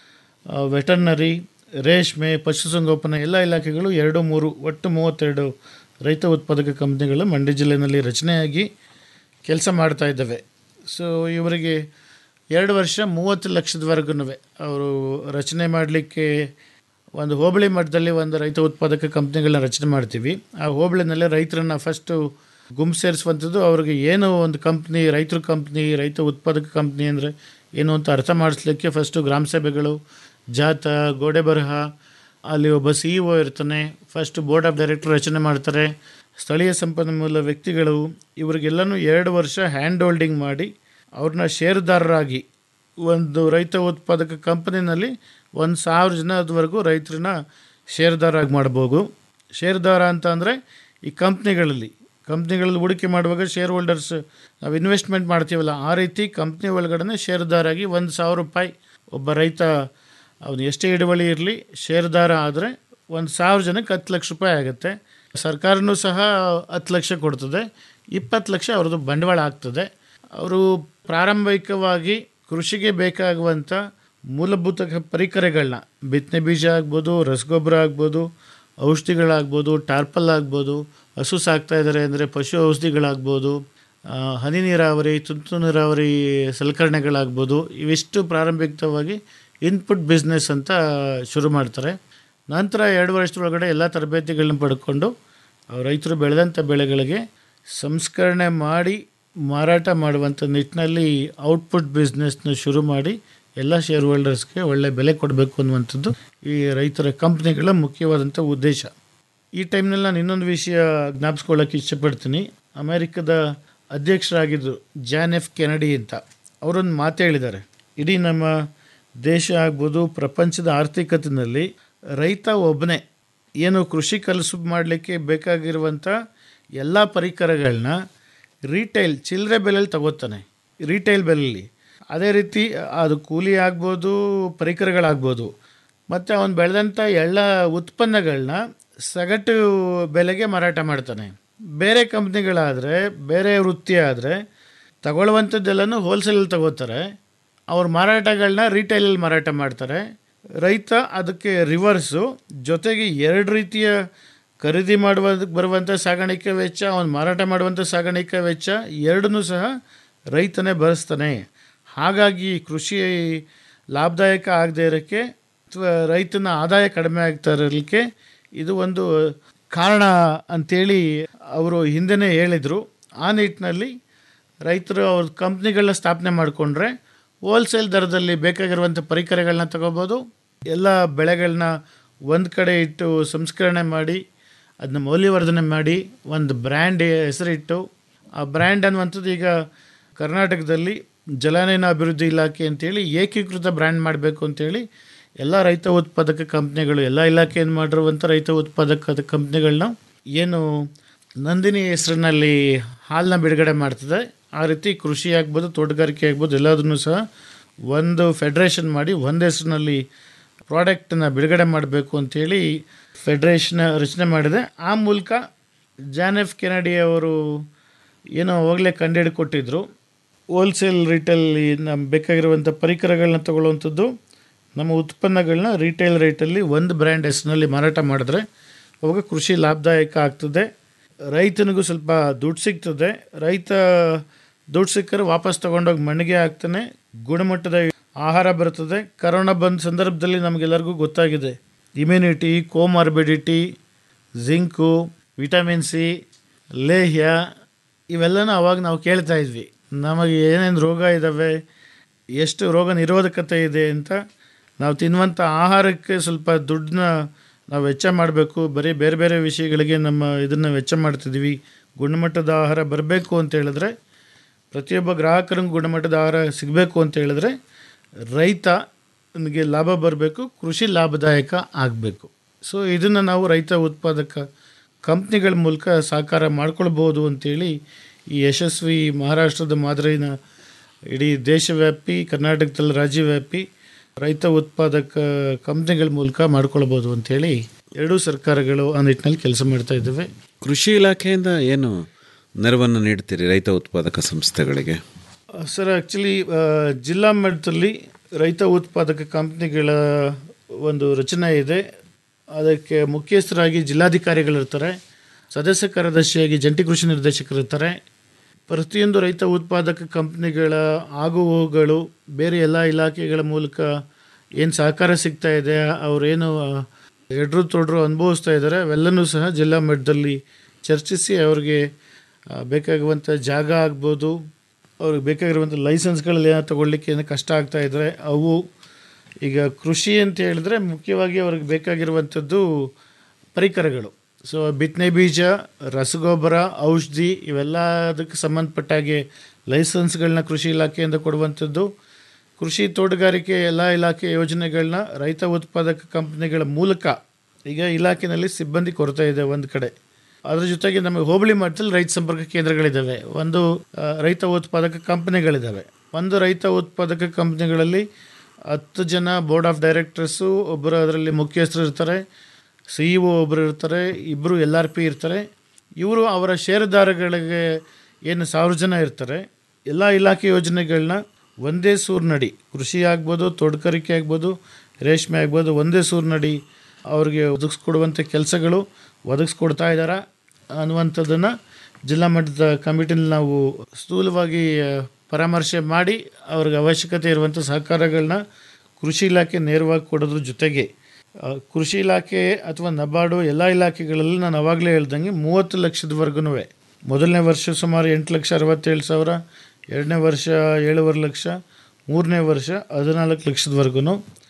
Speaker 12: ವೆಟರ್ನರಿ ರೇಷ್ಮೆ ಪಶುಸಂಗೋಪನಾ ಎಲ್ಲ ಇಲಾಖೆಗಳು ಎರಡು ಮೂರು ಒಟ್ಟು ಮೂವತ್ತೆರಡು ರೈತ ಉತ್ಪಾದಕ ಕಂಪ್ನಿಗಳು ಮಂಡ್ಯ ಜಿಲ್ಲೆಯಲ್ಲಿ ರಚನೆಯಾಗಿ ಕೆಲಸ ಮಾಡ್ತಾ ಇದ್ದಾವೆ ಸೊ ಇವರಿಗೆ ಎರಡು ವರ್ಷ ಮೂವತ್ತು ಲಕ್ಷದವರೆಗೂ ಅವರು ರಚನೆ ಮಾಡಲಿಕ್ಕೆ ಒಂದು ಹೋಬಳಿ ಮಟ್ಟದಲ್ಲಿ ಒಂದು ರೈತ ಉತ್ಪಾದಕ ಕಂಪ್ನಿಗಳನ್ನ ರಚನೆ ಮಾಡ್ತೀವಿ ಆ ಹೋಬಳಿನಲ್ಲೇ ರೈತರನ್ನ ಫಸ್ಟು ಗುಂಪು ಸೇರಿಸುವಂಥದ್ದು ಅವ್ರಿಗೆ ಏನು ಒಂದು ಕಂಪ್ನಿ ರೈತರ ಕಂಪ್ನಿ ರೈತ ಉತ್ಪಾದಕ ಕಂಪ್ನಿ ಅಂದರೆ ಏನು ಅಂತ ಅರ್ಥ ಮಾಡಿಸ್ಲಿಕ್ಕೆ ಫಸ್ಟು ಗ್ರಾಮ ಸಭೆಗಳು ಜಾತ ಗೋಡೆ ಬರಹ ಅಲ್ಲಿ ಒಬ್ಬ ಸಿ ಇ ಒ ಇರ್ತಾನೆ ಫಸ್ಟ್ ಬೋರ್ಡ್ ಆಫ್ ಡೈರೆಕ್ಟರ್ ರಚನೆ ಮಾಡ್ತಾರೆ ಸ್ಥಳೀಯ ಸಂಪನ್ಮೂಲ ವ್ಯಕ್ತಿಗಳು ಇವರಿಗೆಲ್ಲನೂ ಎರಡು ವರ್ಷ ಹ್ಯಾಂಡ್ ಹೋಲ್ಡಿಂಗ್ ಮಾಡಿ ಅವ್ರನ್ನ ಷೇರುದಾರರಾಗಿ ಒಂದು ರೈತ ಉತ್ಪಾದಕ ಕಂಪನಿನಲ್ಲಿ ಒಂದು ಸಾವಿರ ಜನದವರೆಗೂ ರೈತರನ್ನ ಷೇರುದಾರಾಗಿ ಮಾಡ್ಬೋದು ಷೇರುದಾರ ಅಂತ ಅಂದರೆ ಈ ಕಂಪ್ನಿಗಳಲ್ಲಿ ಕಂಪ್ನಿಗಳಲ್ಲಿ ಹೂಡಿಕೆ ಮಾಡುವಾಗ ಶೇರ್ ಹೋಲ್ಡರ್ಸ್ ನಾವು ಇನ್ವೆಸ್ಟ್ಮೆಂಟ್ ಮಾಡ್ತೀವಲ್ಲ ಆ ರೀತಿ ಕಂಪ್ನಿ ಒಳಗಡೆ ಷೇರುದಾರಾಗಿ ಒಂದು ಸಾವಿರ ರೂಪಾಯಿ ಒಬ್ಬ ರೈತ ಅವನು ಎಷ್ಟೇ ಹಿಡುವಳಿ ಇರಲಿ ಷೇರುದಾರ ಆದರೆ ಒಂದು ಸಾವಿರ ಜನಕ್ಕೆ ಹತ್ತು ಲಕ್ಷ ರೂಪಾಯಿ ಆಗುತ್ತೆ ಸರ್ಕಾರನೂ ಸಹ ಹತ್ತು ಲಕ್ಷ ಕೊಡ್ತದೆ ಇಪ್ಪತ್ತು ಲಕ್ಷ ಅವ್ರದ್ದು ಬಂಡವಾಳ ಆಗ್ತದೆ ಅವರು ಪ್ರಾರಂಭಿಕವಾಗಿ ಕೃಷಿಗೆ ಬೇಕಾಗುವಂಥ ಮೂಲಭೂತ ಪರಿಕರಗಳನ್ನ ಬಿತ್ತನೆ ಬೀಜ ಆಗ್ಬೋದು ರಸಗೊಬ್ಬರ ಆಗ್ಬೋದು ಔಷಧಿಗಳಾಗ್ಬೋದು ಟಾರ್ಪಲ್ ಆಗ್ಬೋದು ಹಸು ಸಾಕ್ತಾ ಇದ್ದಾರೆ ಅಂದರೆ ಪಶು ಔಷಧಿಗಳಾಗ್ಬೋದು ಆ, ಹನಿ ನೀರಾವರಿ ತುಂತುರು ನೀರಾವರಿ ಸಲಕರಣೆಗಳಾಗ್ಬೋದು ಇವಿಷ್ಟು ಪ್ರಾರಂಭಿಕವಾಗಿ ಇನ್ಪುಟ್ ಬಿಸ್ನೆಸ್ ಅಂತ ಶುರು ಮಾಡ್ತಾರೆ ನಂತರ ಎರಡು ವರ್ಷದೊಳಗಡೆ ಎಲ್ಲ ತರಬೇತಿಗಳನ್ನ ಪಡ್ಕೊಂಡು ಆ ರೈತರು ಬೆಳೆದಂಥ ಬೆಳೆಗಳಿಗೆ ಸಂಸ್ಕರಣೆ ಮಾಡಿ ಮಾರಾಟ ಮಾಡುವಂಥ ನಿಟ್ಟಿನಲ್ಲಿ ಔಟ್ಪುಟ್ ಬಿಸ್ನೆಸ್ನ ಶುರು ಮಾಡಿ ಎಲ್ಲ ಶೇರ್ ಹೋಲ್ಡರ್ಸ್ಗೆ ಒಳ್ಳೆ ಬೆಲೆ ಕೊಡಬೇಕು ಅನ್ನುವಂಥದ್ದು ಈ ರೈತರ ಕಂಪ್ನಿಗಳ ಮುಖ್ಯವಾದಂಥ ಉದ್ದೇಶ ಈ ಟೈಮ್ನಲ್ಲಿ ನಾನು ಇನ್ನೊಂದು ವಿಷಯ ಜ್ಞಾಪಿಸ್ಕೊಳ್ಳೋಕೆ ಇಷ್ಟಪಡ್ತೀನಿ ಅಮೆರಿಕದ ಅಧ್ಯಕ್ಷರಾಗಿದ್ದರು ಜಾನ್ ಎಫ್ ಕೆನಡಿ ಅಂತ ಅವರೊಂದು ಮಾತು ಹೇಳಿದ್ದಾರೆ ಇಡೀ ನಮ್ಮ ದೇಶ ಆಗ್ಬೋದು ಪ್ರಪಂಚದ ಆರ್ಥಿಕತೆಯಲ್ಲಿ ರೈತ ಒಬ್ಬನೇ ಏನು ಕೃಷಿ ಕಲಸು ಮಾಡಲಿಕ್ಕೆ ಬೇಕಾಗಿರುವಂಥ ಎಲ್ಲ ಪರಿಕರಗಳನ್ನ ರೀಟೈಲ್ ಚಿಲ್ಲರೆ ಬೆಲೆಯಲ್ಲಿ ತಗೋತಾನೆ ರೀಟೈಲ್ ಬೆಲೆಯಲ್ಲಿ ಅದೇ ರೀತಿ ಅದು ಕೂಲಿ ಆಗ್ಬೋದು ಪರಿಕರಗಳಾಗ್ಬೋದು ಮತ್ತು ಅವನು ಬೆಳೆದಂಥ ಎಲ್ಲ ಉತ್ಪನ್ನಗಳನ್ನ ಸಗಟು ಬೆಲೆಗೆ ಮಾರಾಟ ಮಾಡ್ತಾನೆ ಬೇರೆ ಕಂಪ್ನಿಗಳಾದರೆ ಬೇರೆ ವೃತ್ತಿ ಆದರೆ ತಗೊಳ್ಳುವಂಥದ್ದೆಲ್ಲನೂ ಹೋಲ್ಸೇಲಲ್ಲಿ ತಗೋತಾರೆ ಅವ್ರ ಮಾರಾಟಗಳನ್ನ ರಿಟೈಲಲ್ಲಿ ಮಾರಾಟ ಮಾಡ್ತಾರೆ ರೈತ ಅದಕ್ಕೆ ರಿವರ್ಸು ಜೊತೆಗೆ ಎರಡು ರೀತಿಯ ಖರೀದಿ ಮಾಡುವುದಕ್ಕೆ ಬರುವಂಥ ಸಾಗಾಣಿಕೆ ವೆಚ್ಚ ಅವನು ಮಾರಾಟ ಮಾಡುವಂಥ ಸಾಗಾಣಿಕೆ ವೆಚ್ಚ ಎರಡನ್ನೂ ಸಹ ರೈತನೇ ಭರಿಸ್ತಾನೆ ಹಾಗಾಗಿ ಕೃಷಿ ಲಾಭದಾಯಕ ಆಗದೇ ಇರೋಕ್ಕೆ ಅಥವಾ ರೈತನ ಆದಾಯ ಕಡಿಮೆ ಆಗ್ತಾ ಇರಲಿಕ್ಕೆ ಇದು ಒಂದು ಕಾರಣ ಅಂತೇಳಿ ಅವರು ಹಿಂದೆನೇ ಹೇಳಿದರು ಆ ನಿಟ್ಟಿನಲ್ಲಿ ರೈತರು ಅವ್ರ ಕಂಪ್ನಿಗಳನ್ನ ಸ್ಥಾಪನೆ ಮಾಡಿಕೊಂಡ್ರೆ ಹೋಲ್ಸೇಲ್ ದರದಲ್ಲಿ ಬೇಕಾಗಿರುವಂಥ ಪರಿಕರಗಳನ್ನ ತಗೋಬೋದು ಎಲ್ಲ ಬೆಳೆಗಳನ್ನ ಒಂದು ಕಡೆ ಇಟ್ಟು ಸಂಸ್ಕರಣೆ ಮಾಡಿ ಅದನ್ನ ಮೌಲ್ಯವರ್ಧನೆ ಮಾಡಿ ಒಂದು ಬ್ರ್ಯಾಂಡ್ ಹೆಸರಿಟ್ಟು ಆ ಬ್ರ್ಯಾಂಡ್ ಅನ್ನುವಂಥದ್ದು ಈಗ ಕರ್ನಾಟಕದಲ್ಲಿ ಜಲಾನಯನ ಅಭಿವೃದ್ಧಿ ಇಲಾಖೆ ಅಂತೇಳಿ ಏಕೀಕೃತ ಬ್ರ್ಯಾಂಡ್ ಮಾಡಬೇಕು ಅಂತೇಳಿ ಎಲ್ಲ ರೈತ ಉತ್ಪಾದಕ ಕಂಪ್ನಿಗಳು ಎಲ್ಲ ಇಲಾಖೆಯನ್ನು ಮಾಡಿರುವಂಥ ರೈತ ಉತ್ಪಾದಕ ಕಂಪ್ನಿಗಳನ್ನ ಏನು ನಂದಿನಿ ಹೆಸರಿನಲ್ಲಿ ಹಾಲನ್ನ ಬಿಡುಗಡೆ ಮಾಡ್ತದೆ ಆ ರೀತಿ ಕೃಷಿ ಆಗ್ಬೋದು ತೋಟಗಾರಿಕೆ ಆಗ್ಬೋದು ಎಲ್ಲದನ್ನು ಸಹ ಒಂದು ಫೆಡ್ರೇಷನ್ ಮಾಡಿ ಒಂದು ಹೆಸರಿನಲ್ಲಿ ಪ್ರಾಡಕ್ಟನ್ನ ಬಿಡುಗಡೆ ಮಾಡಬೇಕು ಅಂತೇಳಿ ಫೆಡ್ರೇಷನ್ ರಚನೆ ಮಾಡಿದೆ ಆ ಮೂಲಕ ಜಾನ್ ಎಫ್ ಕೆನಡಿ ಅವರು ಏನೋ ಅವಾಗಲೇ ಕಂಡುಹಿಡಿ ಕೊಟ್ಟಿದ್ದರು ಹೋಲ್ಸೇಲ್ ರೇಟಲ್ಲಿ ನಮ್ಗೆ ಬೇಕಾಗಿರುವಂಥ ಪರಿಕರಗಳನ್ನ ತಗೊಳ್ಳುವಂಥದ್ದು ನಮ್ಮ ಉತ್ಪನ್ನಗಳನ್ನ ರಿಟೇಲ್ ರೇಟಲ್ಲಿ ಒಂದು ಬ್ರ್ಯಾಂಡ್ ಹೆಸರಿನಲ್ಲಿ ಮಾರಾಟ ಮಾಡಿದ್ರೆ ಅವಾಗ ಕೃಷಿ ಲಾಭದಾಯಕ ಆಗ್ತದೆ ರೈತನಿಗೂ ಸ್ವಲ್ಪ ದುಡ್ಡು ಸಿಗ್ತದೆ ರೈತ ದುಡ್ಡು ಸಿಕ್ಕರೆ ವಾಪಸ್ ತೊಗೊಂಡೋಗಿ ಮಣ್ಣಿಗೆ ಹಾಕ್ತಾನೆ ಗುಣಮಟ್ಟದ ಆಹಾರ ಬರ್ತದೆ ಕರೋನಾ ಬಂದ ಸಂದರ್ಭದಲ್ಲಿ ನಮಗೆಲ್ಲರಿಗೂ ಗೊತ್ತಾಗಿದೆ immunity comorbidity zinc vitamin C ಲೇಹ್ಯ ಇವೆಲ್ಲನೂ ಅವಾಗ ನಾವು ಕೇಳ್ತಾ ಇದ್ವಿ ನಮಗೆ ಏನೇನು ರೋಗ ಇದ್ದಾವೆ ಎಷ್ಟು ರೋಗ ನಿರೋಧಕತೆ ಇದೆ ಅಂತ ನಾವು ತಿನ್ನುವಂಥ ಆಹಾರಕ್ಕೆ ಸ್ವಲ್ಪ ದುಡ್ಡನ್ನ ನಾವು ವೆಚ್ಚ ಮಾಡಬೇಕು ಬರೀ ಬೇರೆ ಬೇರೆ ವಿಷಯಗಳಿಗೆ ನಮ್ಮ ಇದನ್ನು ವೆಚ್ಚ ಮಾಡ್ತಿದ್ವಿ ಗುಣಮಟ್ಟದ ಆಹಾರ ಬರಬೇಕು ಅಂತ ಹೇಳಿದ್ರೆ ಪ್ರತಿಯೊಬ್ಬ ಗ್ರಾಹಕರಿಗೂ ಗುಣಮಟ್ಟದ ಆಹಾರ ಸಿಗಬೇಕು ಅಂತ ಹೇಳಿದ್ರೆ ರೈತನಿಗೆ ಲಾಭ ಬರಬೇಕು ಕೃಷಿ ಲಾಭದಾಯಕ ಆಗಬೇಕು ಸೊ ಇದನ್ನು ನಾವು ರೈತ ಉತ್ಪಾದಕ ಕಂಪ್ನಿಗಳ ಮೂಲಕ ಸಾಕಾರ ಮಾಡ್ಕೊಳ್ಬೋದು ಅಂತೇಳಿ ಈ ಯಶಸ್ವಿ ಮಹಾರಾಷ್ಟ್ರದ ಮಾದರಿನ ಇಡೀ ದೇಶವ್ಯಾಪಿ ಕರ್ನಾಟಕದಲ್ಲಿ ರಾಜ್ಯವ್ಯಾಪಿ ರೈತ ಉತ್ಪಾದಕ ಕಂಪ್ನಿಗಳ ಮೂಲಕ ಮಾಡ್ಕೊಳ್ಬೋದು ಅಂತೇಳಿ ಎರಡೂ ಸರ್ಕಾರಗಳು ಆ ನಿಟ್ಟಿನಲ್ಲಿ ಕೆಲಸ ಮಾಡ್ತಾ ಇದ್ದಾವೆ
Speaker 11: ಕೃಷಿ ಇಲಾಖೆಯಿಂದ ಏನು ನೆರವನ್ನು ನೀಡ್ತೀರಿ ರೈತ ಉತ್ಪಾದಕ ಸಂಸ್ಥೆಗಳಿಗೆ
Speaker 12: ಸರ್ ಆ್ಯಕ್ಚುಲಿ ಜಿಲ್ಲಾ ಮಟ್ಟದಲ್ಲಿ ರೈತ ಉತ್ಪಾದಕ ಕಂಪ್ನಿಗಳ ಒಂದು ರಚನೆ ಇದೆ ಅದಕ್ಕೆ ಮುಖ್ಯಸ್ಥರಾಗಿ ಜಿಲ್ಲಾಧಿಕಾರಿಗಳಿರ್ತಾರೆ ಸದಸ್ಯ ಕಾರ್ಯದರ್ಶಿಯಾಗಿ ಜಂಟಿ ಕೃಷಿ ನಿರ್ದೇಶಕರಿರ್ತಾರೆ ಪ್ರತಿಯೊಂದು ರೈತ ಉತ್ಪಾದಕ ಕಂಪ್ನಿಗಳ ಆಗುಹೋಗುಗಳು ಬೇರೆ ಎಲ್ಲ ಇಲಾಖೆಗಳ ಮೂಲಕ ಏನು ಸಹಕಾರ ಸಿಗ್ತಾ ಇದೆ ಅವರೇನು ಎಡ್ರು ತೊಡ್ರು ಅನುಭವಿಸ್ತಾ ಇದ್ದಾರೆ ಅವೆಲ್ಲನೂ ಸಹ ಜಿಲ್ಲಾ ಮಟ್ಟದಲ್ಲಿ ಚರ್ಚಿಸಿ ಅವ್ರಿಗೆ ಆ, ಬೇಕಾಗುವಂಥ ಜಾಗ ಆಗ್ಬೋದು ಅವ್ರಿಗೆ ಬೇಕಾಗಿರುವಂಥ ಲೈಸೆನ್ಸ್ಗಳಲ್ಲಿ ಏನೋ ತೊಗೊಳ್ಲಿಕ್ಕೆ ಏನೋ ಕಷ್ಟ ಆಗ್ತಾ ಇದ್ದರೆ ಅವು ಈಗ ಕೃಷಿ ಅಂತ ಹೇಳಿದ್ರೆ ಮುಖ್ಯವಾಗಿ ಅವ್ರಿಗೆ ಬೇಕಾಗಿರುವಂಥದ್ದು ಪರಿಕರಗಳು ಸೊ ಬಿತ್ತನೆ ಬೀಜ ರಸಗೊಬ್ಬರ ಔಷಧಿ ಇವೆಲ್ಲದಕ್ಕೆ ಸಂಬಂಧಪಟ್ಟಾಗೆ ಲೈಸೆನ್ಸ್ಗಳನ್ನ ಕೃಷಿ ಇಲಾಖೆಯಿಂದ ಕೊಡುವಂಥದ್ದು ಕೃಷಿ ತೋಟಗಾರಿಕೆ ಎಲ್ಲ ಇಲಾಖೆ ಯೋಜನೆಗಳನ್ನ ರೈತ ಉತ್ಪಾದಕ ಕಂಪ್ನಿಗಳ ಮೂಲಕ ಈಗ ಇಲಾಖೆಯಲ್ಲಿ ಸಿಬ್ಬಂದಿ ಕೊರತೆ ಇದೆ ಒಂದು ಕಡೆ ಅದ್ರ ಜೊತೆಗೆ ನಮಗೆ ಹೋಬಳಿ ಮಟ್ಟದಲ್ಲಿ ರೈತ ಸಂಪರ್ಕ ಕೇಂದ್ರಗಳಿದ್ದಾವೆ ಒಂದು ಆ, ರೈತ ಉತ್ಪಾದಕ ಕಂಪ್ನಿಗಳಿದ್ದಾವೆ ಒಂದು ರೈತ ಉತ್ಪಾದಕ ಕಂಪ್ನಿಗಳಲ್ಲಿ ಹತ್ತು ಜನ ಬೋರ್ಡ್ ಆಫ್ ಡೈರೆಕ್ಟರ್ಸು ಒಬ್ಬರು ಅದರಲ್ಲಿ ಮುಖ್ಯಸ್ಥರು ಇರ್ತಾರೆ ಸಿ ಇ ಒ ಒಬ್ಬರು ಇರ್ತಾರೆ ಇಬ್ಬರು ಎಲ್ ಆರ್ ಪಿ ಇರ್ತಾರೆ ಇವರು ಅವರ ಷೇರುದಾರಗಳಿಗೆ ಏನು ಸಾವಿರ ಜನ ಇರ್ತಾರೆ ಎಲ್ಲ ಇಲಾಖೆ ಯೋಜನೆಗಳನ್ನ ಒಂದೇ ಸೂರಿನಡಿ ಕೃಷಿ ಆಗ್ಬೋದು ತೋಟಗಾರಿಕೆ ಆಗ್ಬೋದು ರೇಷ್ಮೆ ಆಗ್ಬೋದು ಒಂದೇ ಸೂರಿನಡಿ ಅವ್ರಿಗೆ ಒದಗಿಸ್ಕೊಡುವಂಥ ಕೆಲಸಗಳು ಒದಗಿಸ್ಕೊಡ್ತಾ ಇದ್ದಾರೆ ಅನ್ನುವಂಥದ್ದನ್ನು ಜಿಲ್ಲಾ ಮಟ್ಟದ ಕಮಿಟಿನಲ್ಲಿ ನಾವು ಸ್ಥೂಲವಾಗಿ ಆ, ಪರಾಮರ್ಶೆ ಮಾಡಿ ಅವ್ರಿಗೆ ಅವಶ್ಯಕತೆ ಇರುವಂಥ ಸಹಕಾರಗಳನ್ನ ಕೃಷಿ ಇಲಾಖೆ ನೇರವಾಗಿ ಕೊಡೋದ್ರ ಜೊತೆಗೆ ಆ, ಕೃಷಿ ಇಲಾಖೆ ಅಥವಾ ನಬಾರ್ಡು ಎಲ್ಲ ಇಲಾಖೆಗಳಲ್ಲಿ ನಾನು ಅವಾಗಲೇ ಹೇಳ್ದಂಗೆ ಮೂವತ್ತು ಲಕ್ಷದವರೆಗೂ ಮೊದಲನೇ ವರ್ಷ ಸುಮಾರು ಎಂಟು ಲಕ್ಷ ಅರವತ್ತೇಳು ಸಾವಿರ ಎರಡನೇ ವರ್ಷ ಏಳುವರೆ ಲಕ್ಷ ಮೂರನೇ ವರ್ಷ ಹದಿನಾಲ್ಕು ಲಕ್ಷದವರೆಗೂ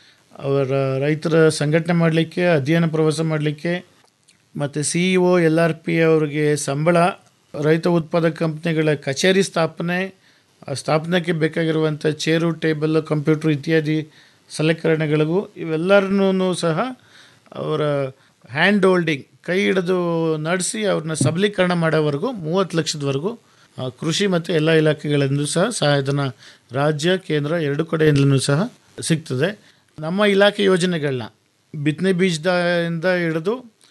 Speaker 12: ಅವರ ರೈತರ ಸಂಘಟನೆ ಮಾಡಲಿಕ್ಕೆ ಅಧ್ಯಯನ ಪ್ರವಾಸ ಮಾಡಲಿಕ್ಕೆ ಮತ್ತು C E O L R P ಅವರಿಗೆ ಸಂಬಳ ರೈತ ಉತ್ಪಾದಕ ಕಂಪ್ನಿಗಳ ಕಚೇರಿ ಸ್ಥಾಪನೆ ಆ ಸ್ಥಾಪನೆಗೆ ಬೇಕಾಗಿರುವಂಥ ಚೇರು ಟೇಬಲ್ ಕಂಪ್ಯೂಟ್ರ್ ಇತ್ಯಾದಿ ಸಲಕರಣೆಗಳಿಗೂ ಇವೆಲ್ಲರನ್ನೂ ಸಹ ಅವರ ಹ್ಯಾಂಡ್ ಹೋಲ್ಡಿಂಗ್ ಕೈ ಹಿಡಿದು ನಡೆಸಿ ಅವ್ರನ್ನ ಸಬಲೀಕರಣ ಮಾಡೋವರೆಗೂ ಮೂವತ್ತು ಲಕ್ಷದವರೆಗೂ ಆ, ಕೃಷಿ ಮತ್ತು ಎಲ್ಲ ಇಲಾಖೆಗಳಿಂದಲೂ ಸಹ ಸಹಾಯಧನ ರಾಜ್ಯ ಕೇಂದ್ರ ಎರಡು ಕಡೆಯಿಂದಲೂ ಸಹ ಸಿಗ್ತದೆ ನಮ್ಮ ಇಲಾಖೆ ಯೋಜನೆಗಳನ್ನ ಬಿತ್ತನೆ ಬೀಜದಿಂದ ಹಿಡಿದು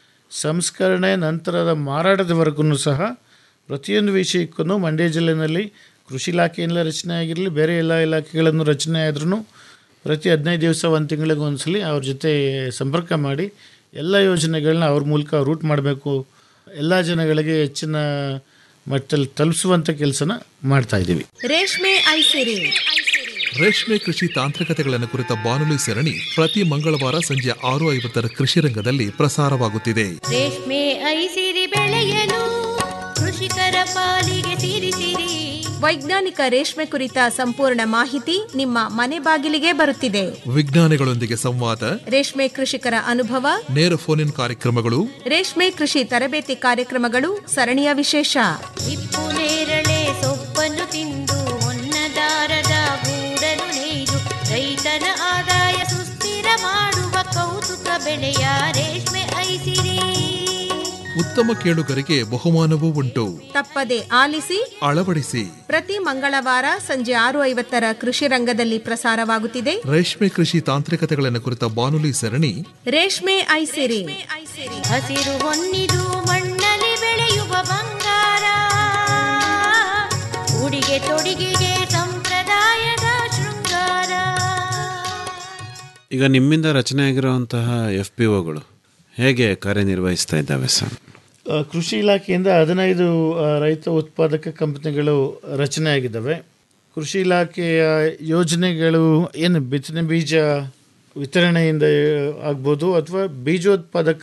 Speaker 12: ಸಂಸ್ಕರಣೆ ನಂತರದ ಮಾರಾಟದವರೆಗೂ ಸಹ ಪ್ರತಿಯೊಂದು ವಿಷಯಕ್ಕೂ ಮಂಡ್ಯ ಜಿಲ್ಲೆಯಲ್ಲಿ ಕೃಷಿ ಇಲಾಖೆಯಿಂದ ರಚನೆ ಆಗಿರಲಿ ಬೇರೆ ಎಲ್ಲ ಇಲಾಖೆಗಳನ್ನು ರಚನೆ ಆದ್ರೂ ಪ್ರತಿ ಹದಿನೈದು ದಿವಸ ಒಂದು ತಿಂಗಳಿಗೆ ಒಂದ್ಸಲಿ ಅವ್ರ ಜೊತೆ ಸಂಪರ್ಕ ಮಾಡಿ ಎಲ್ಲ ಯೋಜನೆಗಳನ್ನ ಅವ್ರ ಮೂಲಕ ರೂಟ್ ಮಾಡಬೇಕು ಎಲ್ಲ ಜನಗಳಿಗೆ ಹೆಚ್ಚಿನ ಮಟ್ಟದಲ್ಲಿ ತಲುಪಿಸುವಂಥ ಕೆಲಸನ ಮಾಡ್ತಾ ಇದ್ದೀವಿ
Speaker 13: ರೇಷ್ಮೆ ಐಸಿರಿ
Speaker 9: ರೇಷ್ಮೆ ಕೃಷಿ ತಾಂತ್ರಿಕತೆಗಳನ್ನು ಕುರಿತ ಬಾನುಲಿ ಸರಣಿ ಪ್ರತಿ ಮಂಗಳವಾರ ಸಂಜೆ ಆರು ಐವತ್ತರ ಕೃಷಿ ರಂಗದಲ್ಲಿ ಪ್ರಸಾರವಾಗುತ್ತಿದೆ
Speaker 13: ರೇಷ್ಮೆ ಐಸಿರಿ ಬೆಳೆಯಲು ಕೃಷಿಕರ ಪಾಲಿಗೆ ಸಿರಿಸಿರಿ
Speaker 8: ವೈಜ್ಞಾನಿಕ ರೇಷ್ಮೆ ಕುರಿತ ಸಂಪೂರ್ಣ ಮಾಹಿತಿ ನಿಮ್ಮ ಮನೆ ಬಾಗಿಲಿಗೆ ಬರುತ್ತಿದೆ
Speaker 9: ವಿಜ್ಞಾನಿಗಳೊಂದಿಗೆ ಸಂವಾದ
Speaker 8: ರೇಷ್ಮೆ ಕೃಷಿಕರ ಅನುಭವ
Speaker 9: ನೇರ ಫೋನ್ ಇನ್ ಕಾರ್ಯಕ್ರಮಗಳು
Speaker 8: ರೇಷ್ಮೆ ಕೃಷಿ ತರಬೇತಿ ಕಾರ್ಯಕ್ರಮಗಳು ಸರಣಿಯ ವಿಶೇಷ
Speaker 13: ಹಿಪ್ಪು ನೇರಳೆ ಸೊಪ್ಪನ್ನು ತಿಂದು ಹೊನ್ನದಾರದ ಗೂಡನ್ನು ನೇಯ್ದು ರೈತನ ಆದಾಯ ಸುಸ್ಥಿರ ಮಾಡುವ ಕೌತುಕ ಬೆಳೆಯ ರೇಷ್ಮೆ ಐಸಿರಿ
Speaker 9: ಉತ್ತಮ ಕೇಳುಗರಿಗೆ ಬಹುಮಾನವೂ ಉಂಟು
Speaker 8: ತಪ್ಪದೆ ಆಲಿಸಿ
Speaker 9: ಅಳವಡಿಸಿ
Speaker 8: ಪ್ರತಿ ಮಂಗಳವಾರ ಸಂಜೆ ಆರು ಐವತ್ತರ ಕೃಷಿ ರಂಗದಲ್ಲಿ ಪ್ರಸಾರವಾಗುತ್ತಿದೆ
Speaker 9: ರೇಷ್ಮೆ ಕೃಷಿ ತಾಂತ್ರಿಕತೆಗಳನ್ನು ಕುರಿತ ಬಾನುಲಿ ಸರಣಿ
Speaker 8: ರೇಷ್ಮೆ ಐಸಿರಿ
Speaker 13: ಹಸಿರು ಹೊನ್ನಿದು ಮಣ್ಣಲ್ಲಿ ಬೆಳೆಯುವ ಬಂಗಾರ ಉಡಿಗೆ ತೊಡಿಗೆಗೆ ಸಂಪ್ರದಾಯದ ಶೃಂಗಾರ
Speaker 11: ಈಗ ನಿಮ್ಮಿಂದ ರಚನೆ ಆಗಿರುವಂತಹ ಎಫ್ ಪಿ ಒಗಳು ಹೇಗೆ ಕಾರ್ಯನಿರ್ವಹಿಸ್ತಾ ಇದ್ದಾವೆ ಸರ್
Speaker 12: ಆ, ಕೃಷಿ ಇಲಾಖೆಯಿಂದ ಹದಿನೈದು ಆ, ರೈತ ಉತ್ಪಾದಕ ಕಂಪನಿಗಳು ರಚನೆ ಆಗಿದ್ದಾವೆ ಕೃಷಿ ಇಲಾಖೆಯ ಯೋಜನೆಗಳು ಏನು ಬಿತ್ತನೆ ಬೀಜ ವಿತರಣೆಯಿಂದ ಆಗ್ಬೋದು ಅಥವಾ ಬೀಜೋತ್ಪಾದಕ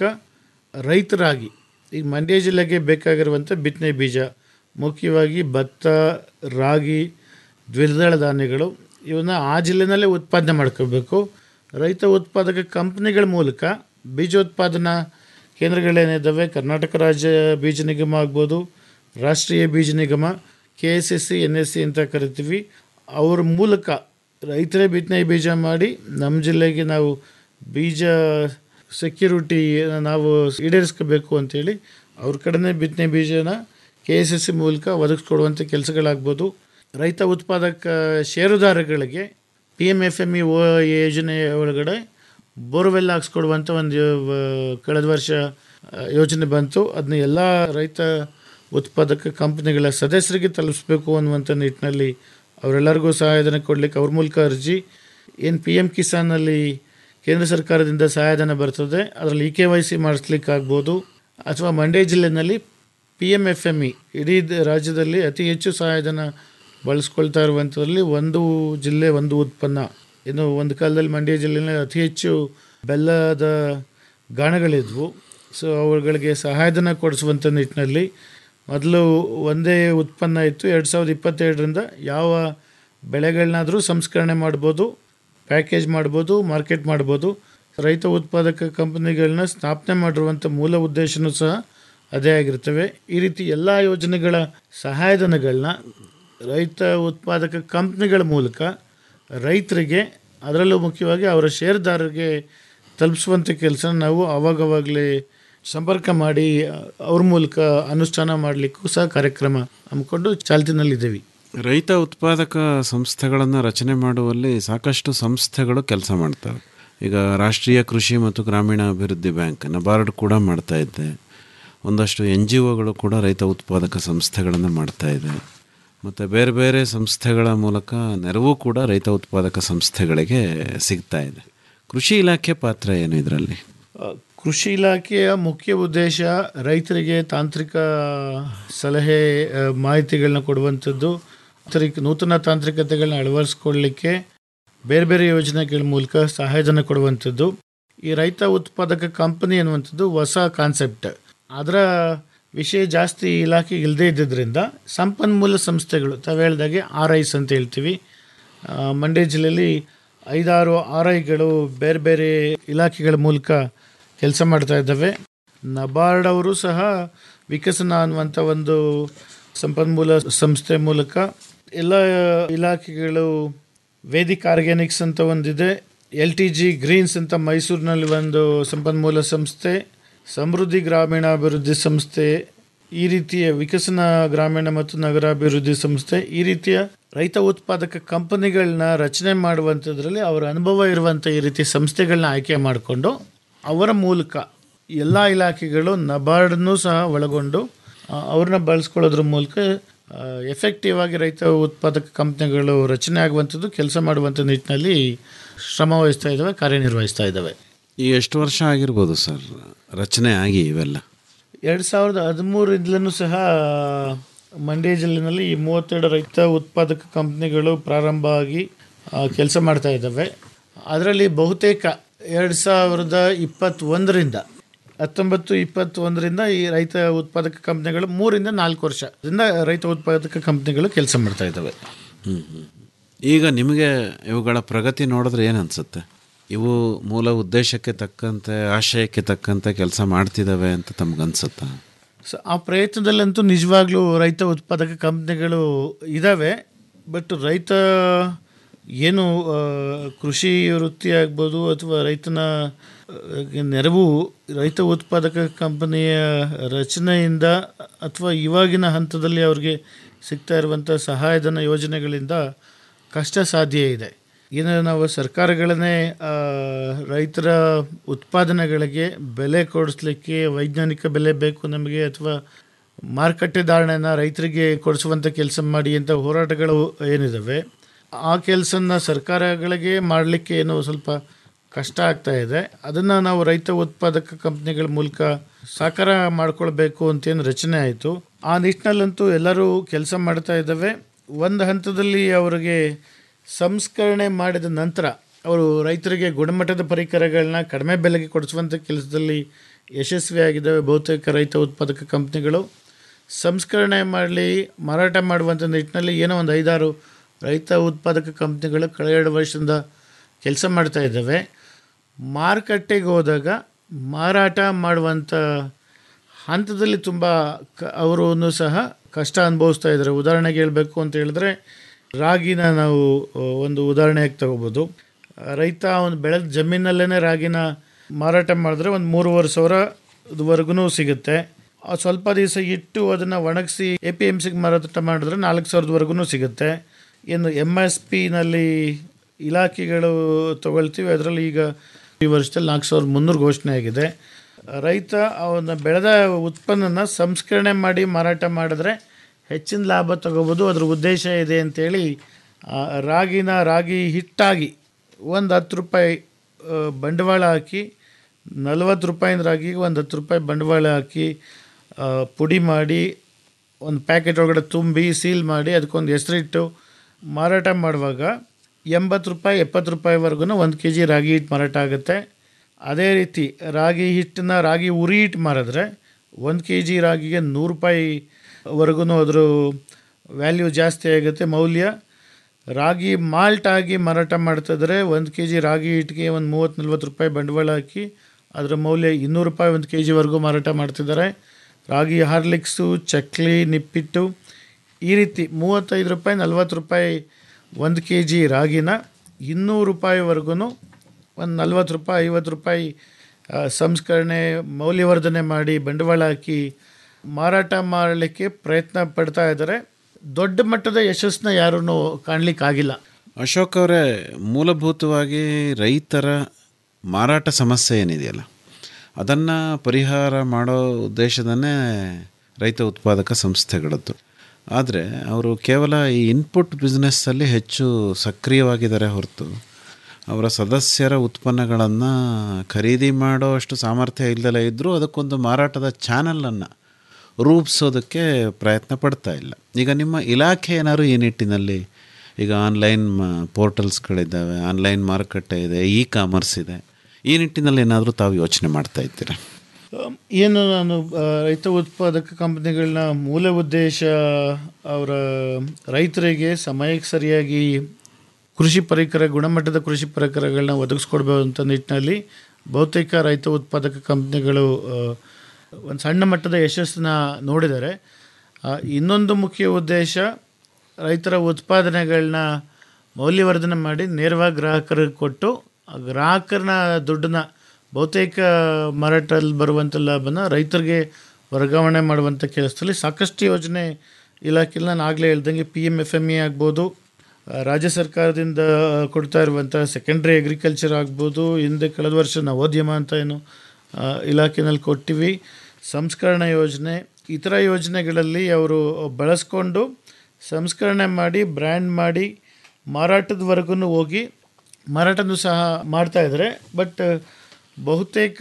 Speaker 12: ರೈತರಾಗಿ ಈಗ ಮಂಡ್ಯ ಜಿಲ್ಲೆಗೆ ಬೇಕಾಗಿರುವಂಥ ಬಿತ್ತನೆ ಬೀಜ ಮುಖ್ಯವಾಗಿ ಭತ್ತ ರಾಗಿ ದ್ವಿದಳ ಧಾನ್ಯಗಳು ಇವನ್ನ ಆ ಜಿಲ್ಲೆನಲ್ಲೇ ಉತ್ಪಾದನೆ ಮಾಡ್ಕೋಬೇಕು ರೈತ ಉತ್ಪಾದಕ ಕಂಪ್ನಿಗಳ ಮೂಲಕ ಬೀಜೋತ್ಪಾದನಾ ಕೇಂದ್ರಗಳೇನಿದ್ದಾವೆ ಕರ್ನಾಟಕ ರಾಜ್ಯ ಬೀಜ ನಿಗಮ ಆಗ್ಬೋದು ರಾಷ್ಟ್ರೀಯ ಬೀಜ ನಿಗಮ K S S C N S C ಅಂತ ಕರಿತೀವಿ ಅವ್ರ ಮೂಲಕ ರೈತರೇ ಬಿತ್ತನೆ ಬೀಜ ಮಾಡಿ ನಮ್ಮ ಜಿಲ್ಲೆಗೆ ನಾವು ಬೀಜ ಸೆಕ್ಯೂರಿಟಿ ನಾವು ಈಡೇರಿಸ್ಕೋಬೇಕು ಅಂತೇಳಿ ಅವ್ರ ಕಡೆನೇ ಬಿತ್ತನೆ ಬೀಜನ ಕೆ ಎಸ್ ಎಸ್ ಸಿ ಮೂಲಕ ಒದಗಿಸ್ಕೊಡುವಂಥ ಕೆಲಸಗಳಾಗ್ಬೋದು ರೈತ ಉತ್ಪಾದಕ ಷೇರುದಾರಗಳಿಗೆ P M F M E O ಯೋಜನೆ ಒಳಗಡೆ ಬೋರ್ವೆಲ್ ಹಾಕ್ಸ್ಕೊಡುವಂಥ ಒಂದು ಆ, ಕಳೆದ ವರ್ಷ ಆ, ಯೋಜನೆ ಬಂತು ಅದನ್ನ ಎಲ್ಲ ರೈತ ಉತ್ಪಾದಕ ಕಂಪನಿಗಳ ಸದಸ್ಯರಿಗೆ ತಲುಪಿಸ್ಬೇಕು ಅನ್ನುವಂಥ ನಿಟ್ಟಿನಲ್ಲಿ ಅವರೆಲ್ಲರಿಗೂ ಸಹಾಯಧನ ಕೊಡಲಿಕ್ಕೆ ಅವ್ರ ಮೂಲಕ ಅರ್ಜಿ ಏನು ಪಿ ಎಮ್ ಕಿಸಾನಲ್ಲಿ ಕೇಂದ್ರ ಸರ್ಕಾರದಿಂದ ಸಹಾಯಧನ ಬರ್ತದೆ ಅದರಲ್ಲಿ ಇ ಕೆ ವೈ ಸಿ ಮಾಡಿಸ್ಲಿಕ್ಕಾಗ್ಬೋದು ಅಥವಾ ಮಂಡ್ಯ ಜಿಲ್ಲೆನಲ್ಲಿ P M F M E ಇಡೀ ದ- ರಾಜ್ಯದಲ್ಲಿ ಅತಿ ಹೆಚ್ಚು ಸಹಾಯಧನ ಬಳಸ್ಕೊಳ್ತಾ ಇರುವಂಥದ್ರಲ್ಲಿ ಒಂದು ಜಿಲ್ಲೆ ಒಂದು ಉತ್ಪನ್ನ ಇನ್ನು ಒಂದು ಕಾಲದಲ್ಲಿ ಮಂಡ್ಯ ಜಿಲ್ಲೆಯಲ್ಲಿ ಅತಿ ಹೆಚ್ಚು ಬೆಲ್ಲದ ಗಾಣಗಳಿದ್ವು ಸೊ ಅವುಗಳಿಗೆ ಸಹಾಯಧನ ಕೊಡಿಸುವಂಥ ನಿಟ್ಟಿನಲ್ಲಿ ಮೊದಲು ಒಂದೇ ಉತ್ಪನ್ನ ಇತ್ತು ಎರಡು ಸಾವಿರದ ಇಪ್ಪತ್ತೆರಡರಿಂದ ಯಾವ ಬೆಳೆಗಳನ್ನಾದರೂ ಸಂಸ್ಕರಣೆ ಮಾಡ್ಬೋದು ಪ್ಯಾಕೇಜ್ ಮಾಡ್ಬೋದು ಮಾರ್ಕೆಟ್ ಮಾಡ್ಬೋದು ರೈತ ಉತ್ಪಾದಕ ಕಂಪನಿಗಳನ್ನ ಸ್ಥಾಪನೆ ಮಾಡಿರುವಂಥ ಮೂಲ ಉದ್ದೇಶನೂ ಸಹ ಅದೇ ಆಗಿರ್ತವೆ ಈ ರೀತಿ ಎಲ್ಲ ಯೋಜನೆಗಳ ಸಹಾಯಧನಗಳನ್ನ ರೈತ ಉತ್ಪಾದಕ ಕಂಪ್ನಿಗಳ ಮೂಲಕ ರೈತರಿಗೆ ಅದರಲ್ಲೂ ಮುಖ್ಯವಾಗಿ ಅವರ ಷೇರುದಾರರಿಗೆ ತಲುಪಿಸುವಂಥ ಕೆಲಸ ನಾವು ಆವಾಗವಾಗಲೇ ಸಂಪರ್ಕ ಮಾಡಿ ಅವ್ರ ಮೂಲಕ ಅನುಷ್ಠಾನ ಮಾಡಲಿಕ್ಕೂ ಸಹ ಕಾರ್ಯಕ್ರಮ ಹಮ್ಮಿಕೊಂಡು ಚಾಲ್ತಿನಲ್ಲಿದ್ದೀವಿ
Speaker 11: ರೈತ ಉತ್ಪಾದಕ ಸಂಸ್ಥೆಗಳನ್ನು ರಚನೆ ಮಾಡುವಲ್ಲಿ ಸಾಕಷ್ಟು ಸಂಸ್ಥೆಗಳು ಕೆಲಸ ಮಾಡ್ತವೆ ಈಗ ರಾಷ್ಟ್ರೀಯ ಕೃಷಿ ಮತ್ತು ಗ್ರಾಮೀಣ ಅಭಿವೃದ್ಧಿ ಬ್ಯಾಂಕ್ ನಬಾರ್ಡ್ ಕೂಡ ಮಾಡ್ತಾ ಇದ್ದೆ ಒಂದಷ್ಟು ಎನ್ ಜಿ ಒಗಳು ಕೂಡ ರೈತ ಉತ್ಪಾದಕ ಸಂಸ್ಥೆಗಳನ್ನು ಮಾಡ್ತಾ ಇದೆ ಮತ್ತು ಬೇರೆ ಬೇರೆ ಸಂಸ್ಥೆಗಳ ಮೂಲಕ ನೆರವು ಕೂಡ ರೈತ ಉತ್ಪಾದಕ ಸಂಸ್ಥೆಗಳಿಗೆ ಸಿಗ್ತಾ ಇದೆ ಕೃಷಿ ಇಲಾಖೆ ಪಾತ್ರ ಏನು ಇದರಲ್ಲಿ
Speaker 12: ಆ, ಕೃಷಿ ಇಲಾಖೆಯ ಮುಖ್ಯ ಉದ್ದೇಶ ರೈತರಿಗೆ ತಾಂತ್ರಿಕ ಸಲಹೆ ಆ, ಮಾಹಿತಿಗಳನ್ನ ಕೊಡುವಂಥದ್ದು ತಾಂತ್ರಿಕ ನೂತನ ತಾಂತ್ರಿಕತೆಗಳನ್ನ ಅಳವಡಿಸ್ಕೊಳ್ಳಿಕ್ಕೆ ಬೇರೆ ಬೇರೆ ಯೋಜನೆಗಳ ಮೂಲಕ ಸಹಾಯಧನ ಕೊಡುವಂಥದ್ದು ಈ ರೈತ ಉತ್ಪಾದಕ ಕಂಪನಿ ಅನ್ನುವಂಥದ್ದು ಹೊಸ ಕಾನ್ಸೆಪ್ಟ್ ಅದರ ವಿಷಯ ಜಾಸ್ತಿ ಇಲಾಖೆಗೆ ಇಲ್ಲದೇ ಇದ್ದಿದ್ದರಿಂದ ಸಂಪನ್ಮೂಲ ಸಂಸ್ಥೆಗಳು ತಾವು ಹೇಳ್ದಾಗೆ ಆರ್ ಐಸ್ ಅಂತ ಹೇಳ್ತೀವಿ ಆ, ಮಂಡ್ಯ ಜಿಲ್ಲೆಯಲ್ಲಿ ಐದಾರು ಆರ್ ಐಗಳು ಬೇರೆ ಬೇರೆ ಇಲಾಖೆಗಳ ಮೂಲಕ ಕೆಲಸ ಮಾಡ್ತಾ ಇದ್ದಾವೆ ನಬಾರ್ಡ್ ಅವರು ಸಹ ವಿಕಸನ ಅನ್ನುವಂಥ ಒಂದು ಸಂಪನ್ಮೂಲ ಸಂಸ್ಥೆ ಮೂಲಕ ಎಲ್ಲ ಇಲಾಖೆಗಳು ವೇದಿಕ್ ಆರ್ಗ್ಯಾನಿಕ್ಸ್ ಅಂತ ಒಂದಿದೆ ಎಲ್ ಟಿ ಜಿ ಗ್ರೀನ್ಸ್ ಅಂತ ಮೈಸೂರಿನಲ್ಲಿ ಒಂದು ಸಂಪನ್ಮೂಲ ಸಂಸ್ಥೆ ಸಮೃದ್ಧಿ ಗ್ರಾಮೀಣಾಭಿವೃದ್ಧಿ ಸಂಸ್ಥೆ ಈ ರೀತಿಯ ವಿಕಸನ ಗ್ರಾಮೀಣ ಮತ್ತು ನಗರಾಭಿವೃದ್ಧಿ ಸಂಸ್ಥೆ ಈ ರೀತಿಯ ರೈತ ಉತ್ಪಾದಕ ಕಂಪನಿಗಳನ್ನ ರಚನೆ ಮಾಡುವಂಥದ್ರಲ್ಲಿ ಅವರ ಅನುಭವ ಇರುವಂಥ ಈ ರೀತಿ ಸಂಸ್ಥೆಗಳನ್ನ ಆಯ್ಕೆ ಮಾಡಿಕೊಂಡು ಅವರ ಮೂಲಕ ಎಲ್ಲ ಇಲಾಖೆಗಳು ನಬಾರ್ಡ್ನೂ ಸಹ ಒಳಗೊಂಡು ಆ, ಅವ್ರನ್ನ ಬಳಸ್ಕೊಳ್ಳೋದ್ರ ಮೂಲಕ ಎಫೆಕ್ಟಿವ್ ಆಗಿ ರೈತ ಉತ್ಪಾದಕ ಕಂಪ್ನಿಗಳು ರಚನೆ ಆಗುವಂಥದ್ದು ಕೆಲಸ ಮಾಡುವಂಥ ನಿಟ್ಟಿನಲ್ಲಿ ಶ್ರಮ ವಹಿಸ್ತಾ ಇದ್ದಾವೆ ಕಾರ್ಯನಿರ್ವಹಿಸ್ತಾ ಇದ್ದಾವೆ
Speaker 11: ಈ ಎಷ್ಟು ವರ್ಷ ಆಗಿರ್ಬೋದು ಸರ್ ರಚನೆ ಆಗಿ ಇವೆಲ್ಲ
Speaker 12: ಎರಡು ಸಾವಿರದ ಹದಿಮೂರಿಂದಲೂ ಸಹ ಮಂಡ್ಯ ಜಿಲ್ಲೆನಲ್ಲಿ ಈ ಮೂವತ್ತೆರಡು ರೈತ ಉತ್ಪಾದಕ ಕಂಪ್ನಿಗಳು ಪ್ರಾರಂಭ ಆಗಿ ಕೆಲಸ ಮಾಡ್ತಾ ಇದ್ದಾವೆ ಅದರಲ್ಲಿ ಬಹುತೇಕ ಎರಡು ಸಾವಿರದ ಇಪ್ಪತ್ತೊಂದರಿಂದ ಹತ್ತೊಂಬತ್ತು ಇಪ್ಪತ್ತೊಂದರಿಂದ ಈ ರೈತ ಉತ್ಪಾದಕ ಕಂಪ್ನಿಗಳು ಮೂರಿಂದ ನಾಲ್ಕು ವರ್ಷದಿಂದ ರೈತ ಉತ್ಪಾದಕ ಕಂಪ್ನಿಗಳು ಕೆಲಸ ಮಾಡ್ತಾ ಇದ್ದಾವೆ
Speaker 11: ಹ್ಮ್, ಹ್ಮ್. ಈಗ ನಿಮಗೆ ಇವುಗಳ ಪ್ರಗತಿ ನೋಡಿದ್ರೆ ಏನು ಅನಿಸುತ್ತೆ ಇವು ಮೂಲ ಉದ್ದೇಶಕ್ಕೆ ತಕ್ಕಂತೆ ಆಶಯಕ್ಕೆ ತಕ್ಕಂತೆ ಕೆಲಸ ಮಾಡ್ತಿದ್ದಾವೆ ಅಂತ ತಮಗನ್ಸುತ್ತಾ
Speaker 12: ಸೊ ಆ ಪ್ರಯತ್ನದಲ್ಲಂತೂ ನಿಜವಾಗ್ಲೂ ರೈತ ಉತ್ಪಾದಕ ಕಂಪ್ನಿಗಳು ಇದ್ದಾವೆ ಬಟ್ ರೈತ ಏನು ಆ, ಕೃಷಿ ವೃತ್ತಿ ಆಗ್ಬೋದು ಅಥವಾ ರೈತನ ಆ, ನೆರವು ರೈತ ಉತ್ಪಾದಕ ಕಂಪನಿಯ ರಚನೆಯಿಂದ ಅಥವಾ ಇವಾಗಿನ ಹಂತದಲ್ಲಿ ಅವ್ರಿಗೆ ಸಿಗ್ತಾ ಇರುವಂಥ ಸಹಾಯಧನ ಯೋಜನೆಗಳಿಂದ ಕಷ್ಟ ಸಾಧ್ಯ ಇದೆ ಏನು ನಾವು ಸರ್ಕಾರಗಳನ್ನೇ ಆ, ರೈತರ ಉತ್ಪಾದನೆಗಳಿಗೆ ಬೆಲೆ ಕೊಡಿಸ್ಲಿಕ್ಕೆ ವೈಜ್ಞಾನಿಕ ಬೆಲೆ ಬೇಕು ನಮಗೆ ಅಥವಾ ಮಾರುಕಟ್ಟೆ ಧಾರಣೆನ ರೈತರಿಗೆ ಕೊಡಿಸುವಂಥ ಕೆಲಸ ಮಾಡಿ ಅಂತ ಹೋರಾಟಗಳು ಏನಿದ್ದಾವೆ ಆ ಕೆಲಸನ ಸರ್ಕಾರಗಳಿಗೆ ಮಾಡಲಿಕ್ಕೆ ಏನೋ ಸ್ವಲ್ಪ ಕಷ್ಟ ಆಗ್ತಾ ಇದೆ ಅದನ್ನು ನಾವು ರೈತ ಉತ್ಪಾದಕ ಕಂಪ್ನಿಗಳ ಮೂಲಕ ಸಾಕಾರ ಮಾಡ್ಕೊಳ್ಬೇಕು ಅಂತೇನು ರಚನೆ ಆಯಿತು ಆ ನಿಟ್ಟಿನಲ್ಲಂತೂ ಎಲ್ಲರೂ ಕೆಲಸ ಮಾಡ್ತಾ ಇದ್ದಾವೆ ಒಂದು ಹಂತದಲ್ಲಿ ಅವರಿಗೆ ಸಂಸ್ಕರಣೆ ಮಾಡಿದ ನಂತರ ಅವರು ರೈತರಿಗೆ ಗುಣಮಟ್ಟದ ಪರಿಕರಗಳನ್ನ ಕಡಿಮೆ ಬೆಲೆಗೆ ಕೊಡಿಸುವಂಥ ಕೆಲಸದಲ್ಲಿ ಯಶಸ್ವಿಯಾಗಿದ್ದಾವೆ ಬಹುತೇಕ ರೈತ ಉತ್ಪಾದಕ ಕಂಪ್ನಿಗಳು ಸಂಸ್ಕರಣೆ ಮಾಡಲಿ ಮಾರಾಟ ಮಾಡುವಂಥ ನಿಟ್ಟಿನಲ್ಲಿ ಏನೋ ಒಂದು ಐದಾರು ರೈತ ಉತ್ಪಾದಕ ಕಂಪ್ನಿಗಳು ಕಳೆದ ವರ್ಷದಿಂದ ಕೆಲಸ ಮಾಡ್ತಾ ಇದ್ದಾವೆ ಮಾರುಕಟ್ಟೆಗೆ ಹೋದಾಗ ಮಾರಾಟ ಮಾಡುವಂಥ ಹಂತದಲ್ಲಿ ತುಂಬ ಕ ಅವರೂ ಸಹ ಕಷ್ಟ ಅನುಭವಿಸ್ತಾ ಇದ್ದಾರೆ ಉದಾಹರಣೆಗೆ ಹೇಳಬೇಕು ಅಂತ ಹೇಳಿದ್ರೆ ರಾಗಿನ ನಾವು ಆ, ಒಂದು ಉದಾಹರಣೆಯಾಗಿ ತಗೋಬೋದು ರೈತ ಅವನು ಬೆಳೆದ ಜಮೀನಲ್ಲೇ ರಾಗಿನ ಮಾರಾಟ ಮಾಡಿದ್ರೆ ಒಂದು ಮೂರುವರೆ ಸಾವಿರದವರೆಗೂ ಸಿಗುತ್ತೆ ಆ ಸ್ವಲ್ಪ ದಿವಸ ಇಟ್ಟು ಅದನ್ನು ಒಣಗಿಸಿ ಎ ಪಿ ಎಮ್ ಸಿಗೆ ಮಾರಾಟ ಮಾಡಿದ್ರೆ ನಾಲ್ಕು ಸಾವಿರದವರೆಗೂ ಸಿಗುತ್ತೆ ಇನ್ನು ಎಮ್ ಎಸ್ ಪಿನಲ್ಲಿ ಇಲಾಖೆಗಳು ತಗೊಳ್ತೀವಿ ಅದರಲ್ಲಿ ಈಗ ಈ ವರ್ಷದಲ್ಲಿ ನಾಲ್ಕು ಸಾವಿರದ ಮುನ್ನೂರು ಘೋಷಣೆ ಆಗಿದೆ ರೈತ ಅವನ ಬೆಳೆದ ಉತ್ಪನ್ನನ ಸಂಸ್ಕರಣೆ ಮಾಡಿ ಮಾರಾಟ ಮಾಡಿದ್ರೆ ಹೆಚ್ಚಿನ ಲಾಭ ತಗೋಬೋದು ಅದ್ರ ಉದ್ದೇಶ ಇದೆ ಅಂತೇಳಿ ಆ, ರಾಗಿನ ರಾಗಿ ಹಿಟ್ಟಾಗಿ ಒಂದು ಹತ್ತು ರೂಪಾಯಿ ಆ, ಬಂಡವಾಳ ಹಾಕಿ ನಲವತ್ತು ರೂಪಾಯಿನ ರಾಗಿಗೆ ಒಂದು ಹತ್ತು ರೂಪಾಯಿ ಬಂಡವಾಳ ಹಾಕಿ ಆ, ಪುಡಿ ಮಾಡಿ ಒಂದು ಪ್ಯಾಕೆಟ್ ಒಳಗಡೆ ತುಂಬಿ ಸೀಲ್ ಮಾಡಿ ಅದಕ್ಕೊಂದು ಹೆಸರಿಟ್ಟು ಮಾರಾಟ ಮಾಡುವಾಗ ಎಂಬತ್ತು ರೂಪಾಯಿ ಎಪ್ಪತ್ತು ರೂಪಾಯಿವರೆಗೂ ಒಂದು ಕೆ ಜಿ ರಾಗಿ ಹಿಟ್ಟು ಮಾರಾಟ ಆಗುತ್ತೆ ಅದೇ ರೀತಿ ರಾಗಿ ಹಿಟ್ಟನ್ನ ರಾಗಿ ಉರಿ ಹಿಟ್ಟು ಮಾರಿದ್ರೆ ಒಂದು ಕೆ ಜಿ ರಾಗಿಗೆ ನೂರು ರೂಪಾಯಿವರೆಗೂ ಅದ್ರ ವ್ಯಾಲ್ಯೂ ಜಾಸ್ತಿ ಆಗುತ್ತೆ ಮೌಲ್ಯ ರಾಗಿ ಮಾಲ್ಟ್ ಆಗಿ ಮಾರಾಟ ಮಾಡ್ತಿದ್ರೆ ಒಂದು ಕೆ ಜಿ ರಾಗಿ ಹಿಟ್ಟಿಗೆ ಒಂದು ಮೂವತ್ತು ನಲ್ವತ್ತು ರೂಪಾಯಿ ಬಂಡವಾಳ ಹಾಕಿ ಅದರ ಮೌಲ್ಯ ಇನ್ನೂರು ರೂಪಾಯಿ ಒಂದು ಕೆ ಜಿವರೆಗೂ ಮಾರಾಟ ಮಾಡ್ತಿದ್ದಾರೆ ರಾಗಿ ಹಾರ್ಲಿಕ್ಸು ಚಕ್ಲಿ ನಿಪ್ಪಿಟ್ಟು ಈ ರೀತಿ ಮೂವತ್ತೈದು ರೂಪಾಯಿ ನಲ್ವತ್ತು ರೂಪಾಯಿ ಒಂದು ಕೆ ಜಿ ರಾಗಿನ ಇನ್ನೂರು ರೂಪಾಯಿವರೆಗೂ ಒಂದು ನಲ್ವತ್ತು ರೂಪಾಯಿ ಐವತ್ತು ರೂಪಾಯಿ ಆ, ಸಂಸ್ಕರಣೆ ಮೌಲ್ಯವರ್ಧನೆ ಮಾಡಿ ಬಂಡವಾಳ ಹಾಕಿ ಮಾರಾಟ ಮಾಡಲಿಕ್ಕೆ ಪ್ರಯತ್ನ ಪಡ್ತಾ ಇದ್ದಾರೆ ದೊಡ್ಡ ಮಟ್ಟದ ಯಶಸ್ಸನ್ನ ಯಾರೂ ಕಾಣಲಿಕ್ಕಾಗಿಲ್ಲ
Speaker 11: ಅಶೋಕ್ ಅವರೇ ಮೂಲಭೂತವಾಗಿ ರೈತರ ಮಾರಾಟ ಸಮಸ್ಯೆ ಏನಿದೆಯಲ್ಲ ಅದನ್ನು ಪರಿಹಾರ ಮಾಡೋ ಉದ್ದೇಶದನ್ನೇ ರೈತ ಉತ್ಪಾದಕ ಸಂಸ್ಥೆಗಳದ್ದು ಆದರೆ ಅವರು ಕೇವಲ ಈ ಇನ್ಪುಟ್ ಬಿಸ್ನೆಸ್ಸಲ್ಲಿ ಹೆಚ್ಚು ಸಕ್ರಿಯವಾಗಿದ್ದಾರೆ ಹೊರತು ಅವರ ಸದಸ್ಯರ ಉತ್ಪನ್ನಗಳನ್ನು ಖರೀದಿ ಮಾಡೋ ಅಷ್ಟು ಸಾಮರ್ಥ್ಯ ಇಲ್ಲದಲೇ ಇದ್ದರೂ ಅದಕ್ಕೊಂದು ಮಾರಾಟದ ಚಾನಲನ್ನು ರೂಪಿಸೋದಕ್ಕೆ ಪ್ರಯತ್ನ ಪಡ್ತಾ ಇಲ್ಲ ಈಗ ನಿಮ್ಮ ಇಲಾಖೆ ಏನಾದ್ರು ಈ ನಿಟ್ಟಿನಲ್ಲಿ ಈಗ ಆನ್ಲೈನ್ ಪೋರ್ಟಲ್ಸ್ಗಳಿದ್ದಾವೆ ಆನ್ಲೈನ್ ಮಾರುಕಟ್ಟೆ ಇದೆ ಇ ಕಾಮರ್ಸ್ ಇದೆ ಈ ನಿಟ್ಟಿನಲ್ಲಿ ಏನಾದರೂ ತಾವು ಯೋಚನೆ ಮಾಡ್ತಾ ಇದ್ದೀರಾ
Speaker 12: ಅಮ್, ಏನು ನಾನು ಆ, ರೈತ ಉತ್ಪಾದಕ ಕಂಪನಿಗಳನ್ನ ಮೂಲ ಉದ್ದೇಶ ಅವರ ರೈತರಿಗೆ ಸಮಯಕ್ಕೆ ಸರಿಯಾಗಿ ಕೃಷಿ ಪರಿಕರ ಗುಣಮಟ್ಟದ ಕೃಷಿ ಪರಿಕರಗಳನ್ನ ಒದಗಿಸ್ಕೊಡ್ಬೇಕಂತ ನಿಟ್ಟಿನಲ್ಲಿ ಬಹುತೇಕ ರೈತ ಉತ್ಪಾದಕ ಕಂಪ್ನಿಗಳು ಒಂದು ಸಣ್ಣ ಮಟ್ಟದ ಯಶಸ್ಸನ್ನ ನೋಡಿದ್ದಾರೆ ಆ, ಇನ್ನೊಂದು ಮುಖ್ಯ ಉದ್ದೇಶ ರೈತರ ಉತ್ಪಾದನೆಗಳನ್ನ ಮೌಲ್ಯವರ್ಧನೆ ಮಾಡಿ ನೇರವಾಗಿ ಗ್ರಾಹಕರಿಗೆ ಕೊಟ್ಟು ಆ ಗ್ರಾಹಕರನ್ನ ದುಡ್ಡನ್ನ ಬಹುತೇಕ ಮಾರಾಟದಲ್ಲಿ ಬರುವಂಥ ಲಾಭನ ರೈತರಿಗೆ ವರ್ಗಾವಣೆ ಮಾಡುವಂಥ ಕೆಲಸದಲ್ಲಿ ಸಾಕಷ್ಟು ಯೋಜನೆ ಇಲಾಖೆಯಲ್ಲಿ ನಾನು ಆಗಲೇ ಹೇಳ್ದಂಗೆ P M F M E ಆಗ್ಬೋದು ಆ, ರಾಜ್ಯ ಸರ್ಕಾರದಿಂದ ಕೊಡ್ತಾ ಇರುವಂಥ ಸೆಕೆಂಡ್ರಿ ಅಗ್ರಿಕಲ್ಚರ್ ಆಗ್ಬೋದು ಹಿಂದೆ ಕಳೆದ ವರ್ಷ ನವೋದ್ಯಮ ಅಂತ ಏನು ಆ, ಇಲಾಖೆನಲ್ಲಿ ಕೊಟ್ಟಿವಿ ಸಂಸ್ಕರಣಾ ಯೋಜನೆ ಇತರ ಯೋಜನೆಗಳಲ್ಲಿ ಅವರು ಬಳಸ್ಕೊಂಡು ಸಂಸ್ಕರಣೆ ಮಾಡಿ ಬ್ರ್ಯಾಂಡ್ ಮಾಡಿ ಮಾರಾಟದವರೆಗೂ ಹೋಗಿ ಮಾರಾಟನೂ ಸಹ ಮಾಡ್ತಾ ಇದ್ದಾರೆ ಬಟ್ ಬಹುತೇಕ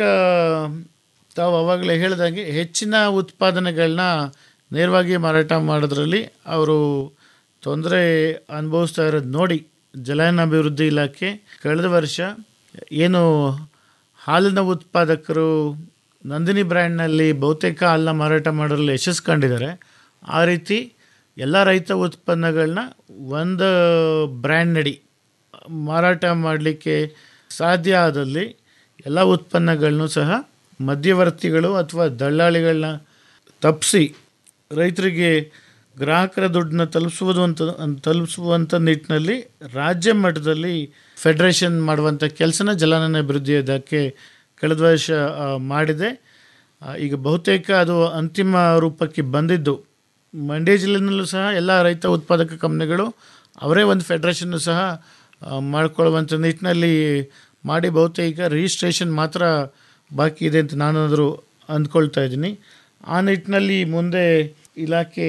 Speaker 12: ತಾವು ಅವಾಗಲೇ ಹೇಳ್ದಂಗೆ ಹೆಚ್ಚಿನ ಉತ್ಪಾದನೆಗಳನ್ನ ನೇರವಾಗಿ ಮಾರಾಟ ಮಾಡೋದ್ರಲ್ಲಿ ಅವರು ತೊಂದರೆ ಅನುಭವಿಸ್ತಾ ಇರೋದು ನೋಡಿ ಜಲಾನಯನ ಅಭಿವೃದ್ಧಿ ಇಲಾಖೆ ಕಳೆದ ವರ್ಷ ಏನು ಹಾಲಿನ ಉತ್ಪಾದಕರು ನಂದಿನಿ ಬ್ರ್ಯಾಂಡ್ನಲ್ಲಿ ಬಹುತೇಕ ಹಾಲನ್ನ ಮಾರಾಟ ಮಾಡಲು ಯಶಸ್ಸು ಕಂಡಿದ್ದಾರೆ ಆ ರೀತಿ ಎಲ್ಲ ರೈತ ಉತ್ಪನ್ನಗಳನ್ನ ಒಂದು ಬ್ರ್ಯಾಂಡ್ನಡಿ ಮಾರಾಟ ಮಾಡಲಿಕ್ಕೆ ಸಾಧ್ಯ ಆದಲ್ಲಿ ಎಲ್ಲ ಉತ್ಪನ್ನಗಳನ್ನು ಸಹ ಮಧ್ಯವರ್ತಿಗಳು ಅಥವಾ ದಳ್ಳಾಳಿಗಳನ್ನ ತಪ್ಪಿಸಿ ರೈತರಿಗೆ ಗ್ರಾಹಕರ ದುಡ್ಡನ್ನ ತಲುಪಿಸುವುದು ಅಂತ ತಲುಪಿಸುವಂಥ ನಿಟ್ಟಿನಲ್ಲಿ ರಾಜ್ಯ ಮಟ್ಟದಲ್ಲಿ ಫೆಡರೇಷನ್ ಮಾಡುವಂಥ ಕೆಲಸನ ಜಲಾನಯನ ಅಭಿವೃದ್ಧಿ ಇಲಾಖೆ ಕಳೆದ ವರ್ಷ ಆ, ಮಾಡಿದೆ ಆ, ಈಗ ಬಹುತೇಕ ಅದು ಅಂತಿಮ ರೂಪಕ್ಕೆ ಬಂದಿದ್ದು ಮಂಡ್ಯ ಜಿಲ್ಲೆನಲ್ಲೂ ಸಹ ಎಲ್ಲ ರೈತ ಉತ್ಪಾದಕ ಕಂಪ್ನಿಗಳು ಅವರೇ ಒಂದು ಫೆಡರೇಷನ್ನು ಸಹ ಆ, ಮಾಡ್ಕೊಳ್ಳುವಂಥ ನಿಟ್ಟಿನಲ್ಲಿ ಮಾಡಿ ಬಹುತೇಕ ರಿಜಿಸ್ಟ್ರೇಷನ್ ಮಾತ್ರ ಬಾಕಿ ಇದೆ ಅಂತ ನಾನಾದರೂ ಅಂದ್ಕೊಳ್ತಾ ಇದ್ದೀನಿ ಆ ನಿಟ್ಟಿನಲ್ಲಿ ಮುಂದೆ ಇಲಾಖೆ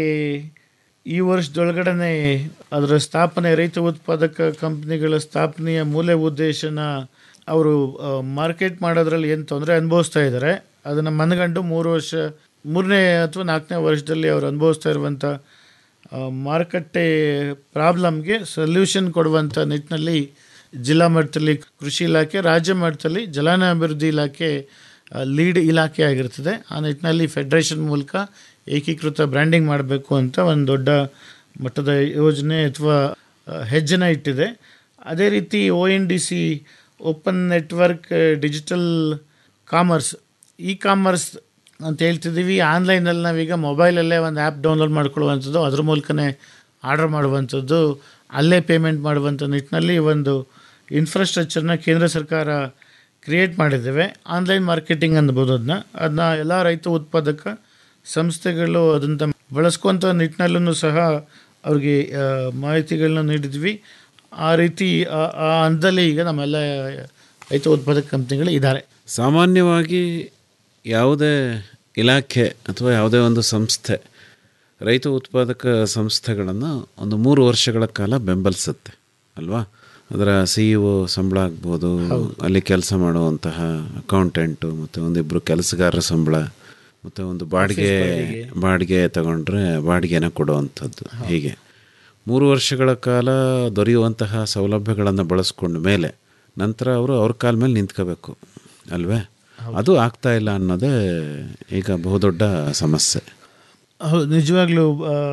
Speaker 12: ಈ ವರ್ಷದೊಳಗಡೆ ಅದರ ಸ್ಥಾಪನೆ ರೈತ ಉತ್ಪಾದಕ ಕಂಪ್ನಿಗಳ ಸ್ಥಾಪನೆಯ ಮೂಲ ಉದ್ದೇಶನ ಅವರು ಮಾರ್ಕೆಟ್ ಮಾಡೋದ್ರಲ್ಲಿ ಏನು ತೊಂದರೆ ಅನುಭವಿಸ್ತಾ ಇದ್ದಾರೆ ಅದನ್ನು ಮನಗಂಡು ಮೂರು ವರ್ಷ ಮೂರನೇ ಅಥವಾ ನಾಲ್ಕನೇ ವರ್ಷದಲ್ಲಿ ಅವರು ಅನುಭವಿಸ್ತಾ ಇರುವಂಥ ಆ, ಮಾರುಕಟ್ಟೆ ಪ್ರಾಬ್ಲಮ್ಗೆ ಸೊಲ್ಯೂಷನ್ ಕೊಡುವಂಥ ನಿಟ್ಟಿನಲ್ಲಿ ಜಿಲ್ಲಾ ಮಟ್ಟದಲ್ಲಿ ಕೃಷಿ ಇಲಾಖೆ ರಾಜ್ಯ ಮಟ್ಟದಲ್ಲಿ ಜಲಾನಯ ಅಭಿವೃದ್ಧಿ ಇಲಾಖೆ ಲೀಡ್ ಇಲಾಖೆ ಆಗಿರ್ತದೆ ಆ ನಿಟ್ಟಿನಲ್ಲಿ ಫೆಡರೇಷನ್ ಮೂಲಕ ಏಕೀಕೃತ ಬ್ರ್ಯಾಂಡಿಂಗ್ ಮಾಡಬೇಕು ಅಂತ ಒಂದು ದೊಡ್ಡ ಮಟ್ಟದ ಯೋಜನೆ ಅಥವಾ ಆ, ಹೆಜ್ಜೆನ ಇಟ್ಟಿದೆ ಅದೇ ರೀತಿ O N D C open network digital commerce E commerce ಅಂತ ಹೇಳ್ತಿದ್ದೀವಿ ಆನ್ಲೈನಲ್ಲಿ ನಾವೀಗ ಮೊಬೈಲಲ್ಲೇ ಒಂದು ಆ್ಯಪ್ ಡೌನ್ಲೋಡ್ ಮಾಡ್ಕೊಳ್ಳುವಂಥದ್ದು ಅದ್ರ ಮೂಲಕನೇ ಆರ್ಡರ್ ಮಾಡುವಂಥದ್ದು ಅಲ್ಲೇ ಪೇಮೆಂಟ್ ಮಾಡುವಂಥ ನಿಟ್ಟಿನಲ್ಲಿ ಒಂದು ಇನ್ಫ್ರಾಸ್ಟ್ರಕ್ಚರ್ನ ಕೇಂದ್ರ ಸರ್ಕಾರ ಕ್ರಿಯೇಟ್ ಮಾಡಿದ್ದೇವೆ ಆನ್ಲೈನ್ ಮಾರ್ಕೆಟಿಂಗ್ ಅನ್ಬೋದು ಅದನ್ನ ಅದನ್ನ ಎಲ್ಲ ರೈತ ಉತ್ಪಾದಕ ಸಂಸ್ಥೆಗಳು ಅದನ್ನು ಬಳಸ್ಕೊಂಥ ನಿಟ್ಟಿನಲ್ಲೂ ಸಹ ಅವ್ರಿಗೆ ಆ, ಮಾಹಿತಿಗಳನ್ನ ನೀಡಿದ್ವಿ ಆ ರೀತಿ ಆ ಆ ಹಂತದಲ್ಲಿ ಈಗ ನಮ್ಮೆಲ್ಲ ರೈತ ಉತ್ಪಾದಕ ಕಂಪ್ನಿಗಳು ಇದ್ದಾರೆ
Speaker 11: ಸಾಮಾನ್ಯವಾಗಿ ಯಾವುದೇ ಇಲಾಖೆ ಅಥವಾ ಯಾವುದೇ ಒಂದು ಸಂಸ್ಥೆ ರೈತ ಉತ್ಪಾದಕ ಸಂಸ್ಥೆಗಳನ್ನು ಒಂದು ಮೂರು ವರ್ಷಗಳ ಕಾಲ ಬೆಂಬಲಿಸುತ್ತೆ ಅಲ್ವಾ ಅದರ ಸಿ ಇ ಒ ಸಂಬಳ ಆಗ್ಬೋದು ಅಲ್ಲಿ ಕೆಲಸ ಮಾಡುವಂತಹ ಅಕೌಂಟೆಂಟು ಮತ್ತು ಒಂದಿಬ್ಬರು ಕೆಲಸಗಾರರ ಸಂಬಳ ಮತ್ತು ಒಂದು ಬಾಡಿಗೆ ಬಾಡಿಗೆ ತಗೊಂಡ್ರೆ ಬಾಡಿಗೆನ ಕೊಡುವಂಥದ್ದು ಹೀಗೆ ಮೂರು ವರ್ಷಗಳ ಕಾಲ ದೊರೆಯುವಂತಹ ಸೌಲಭ್ಯಗಳನ್ನು ಬಳಸ್ಕೊಂಡ ಮೇಲೆ ನಂತರ ಅವರು ಅವ್ರ ಕಾಲ ಮೇಲೆ ನಿಂತ್ಕೋಬೇಕು ಅಲ್ವೇ ಅದು ಆಗ್ತಾ ಇಲ್ಲ ಅನ್ನೋದೇ ಈಗ ಬಹುದೊಡ್ಡ ಸಮಸ್ಯೆ
Speaker 12: ಹೌದು ನಿಜವಾಗ್ಲೂ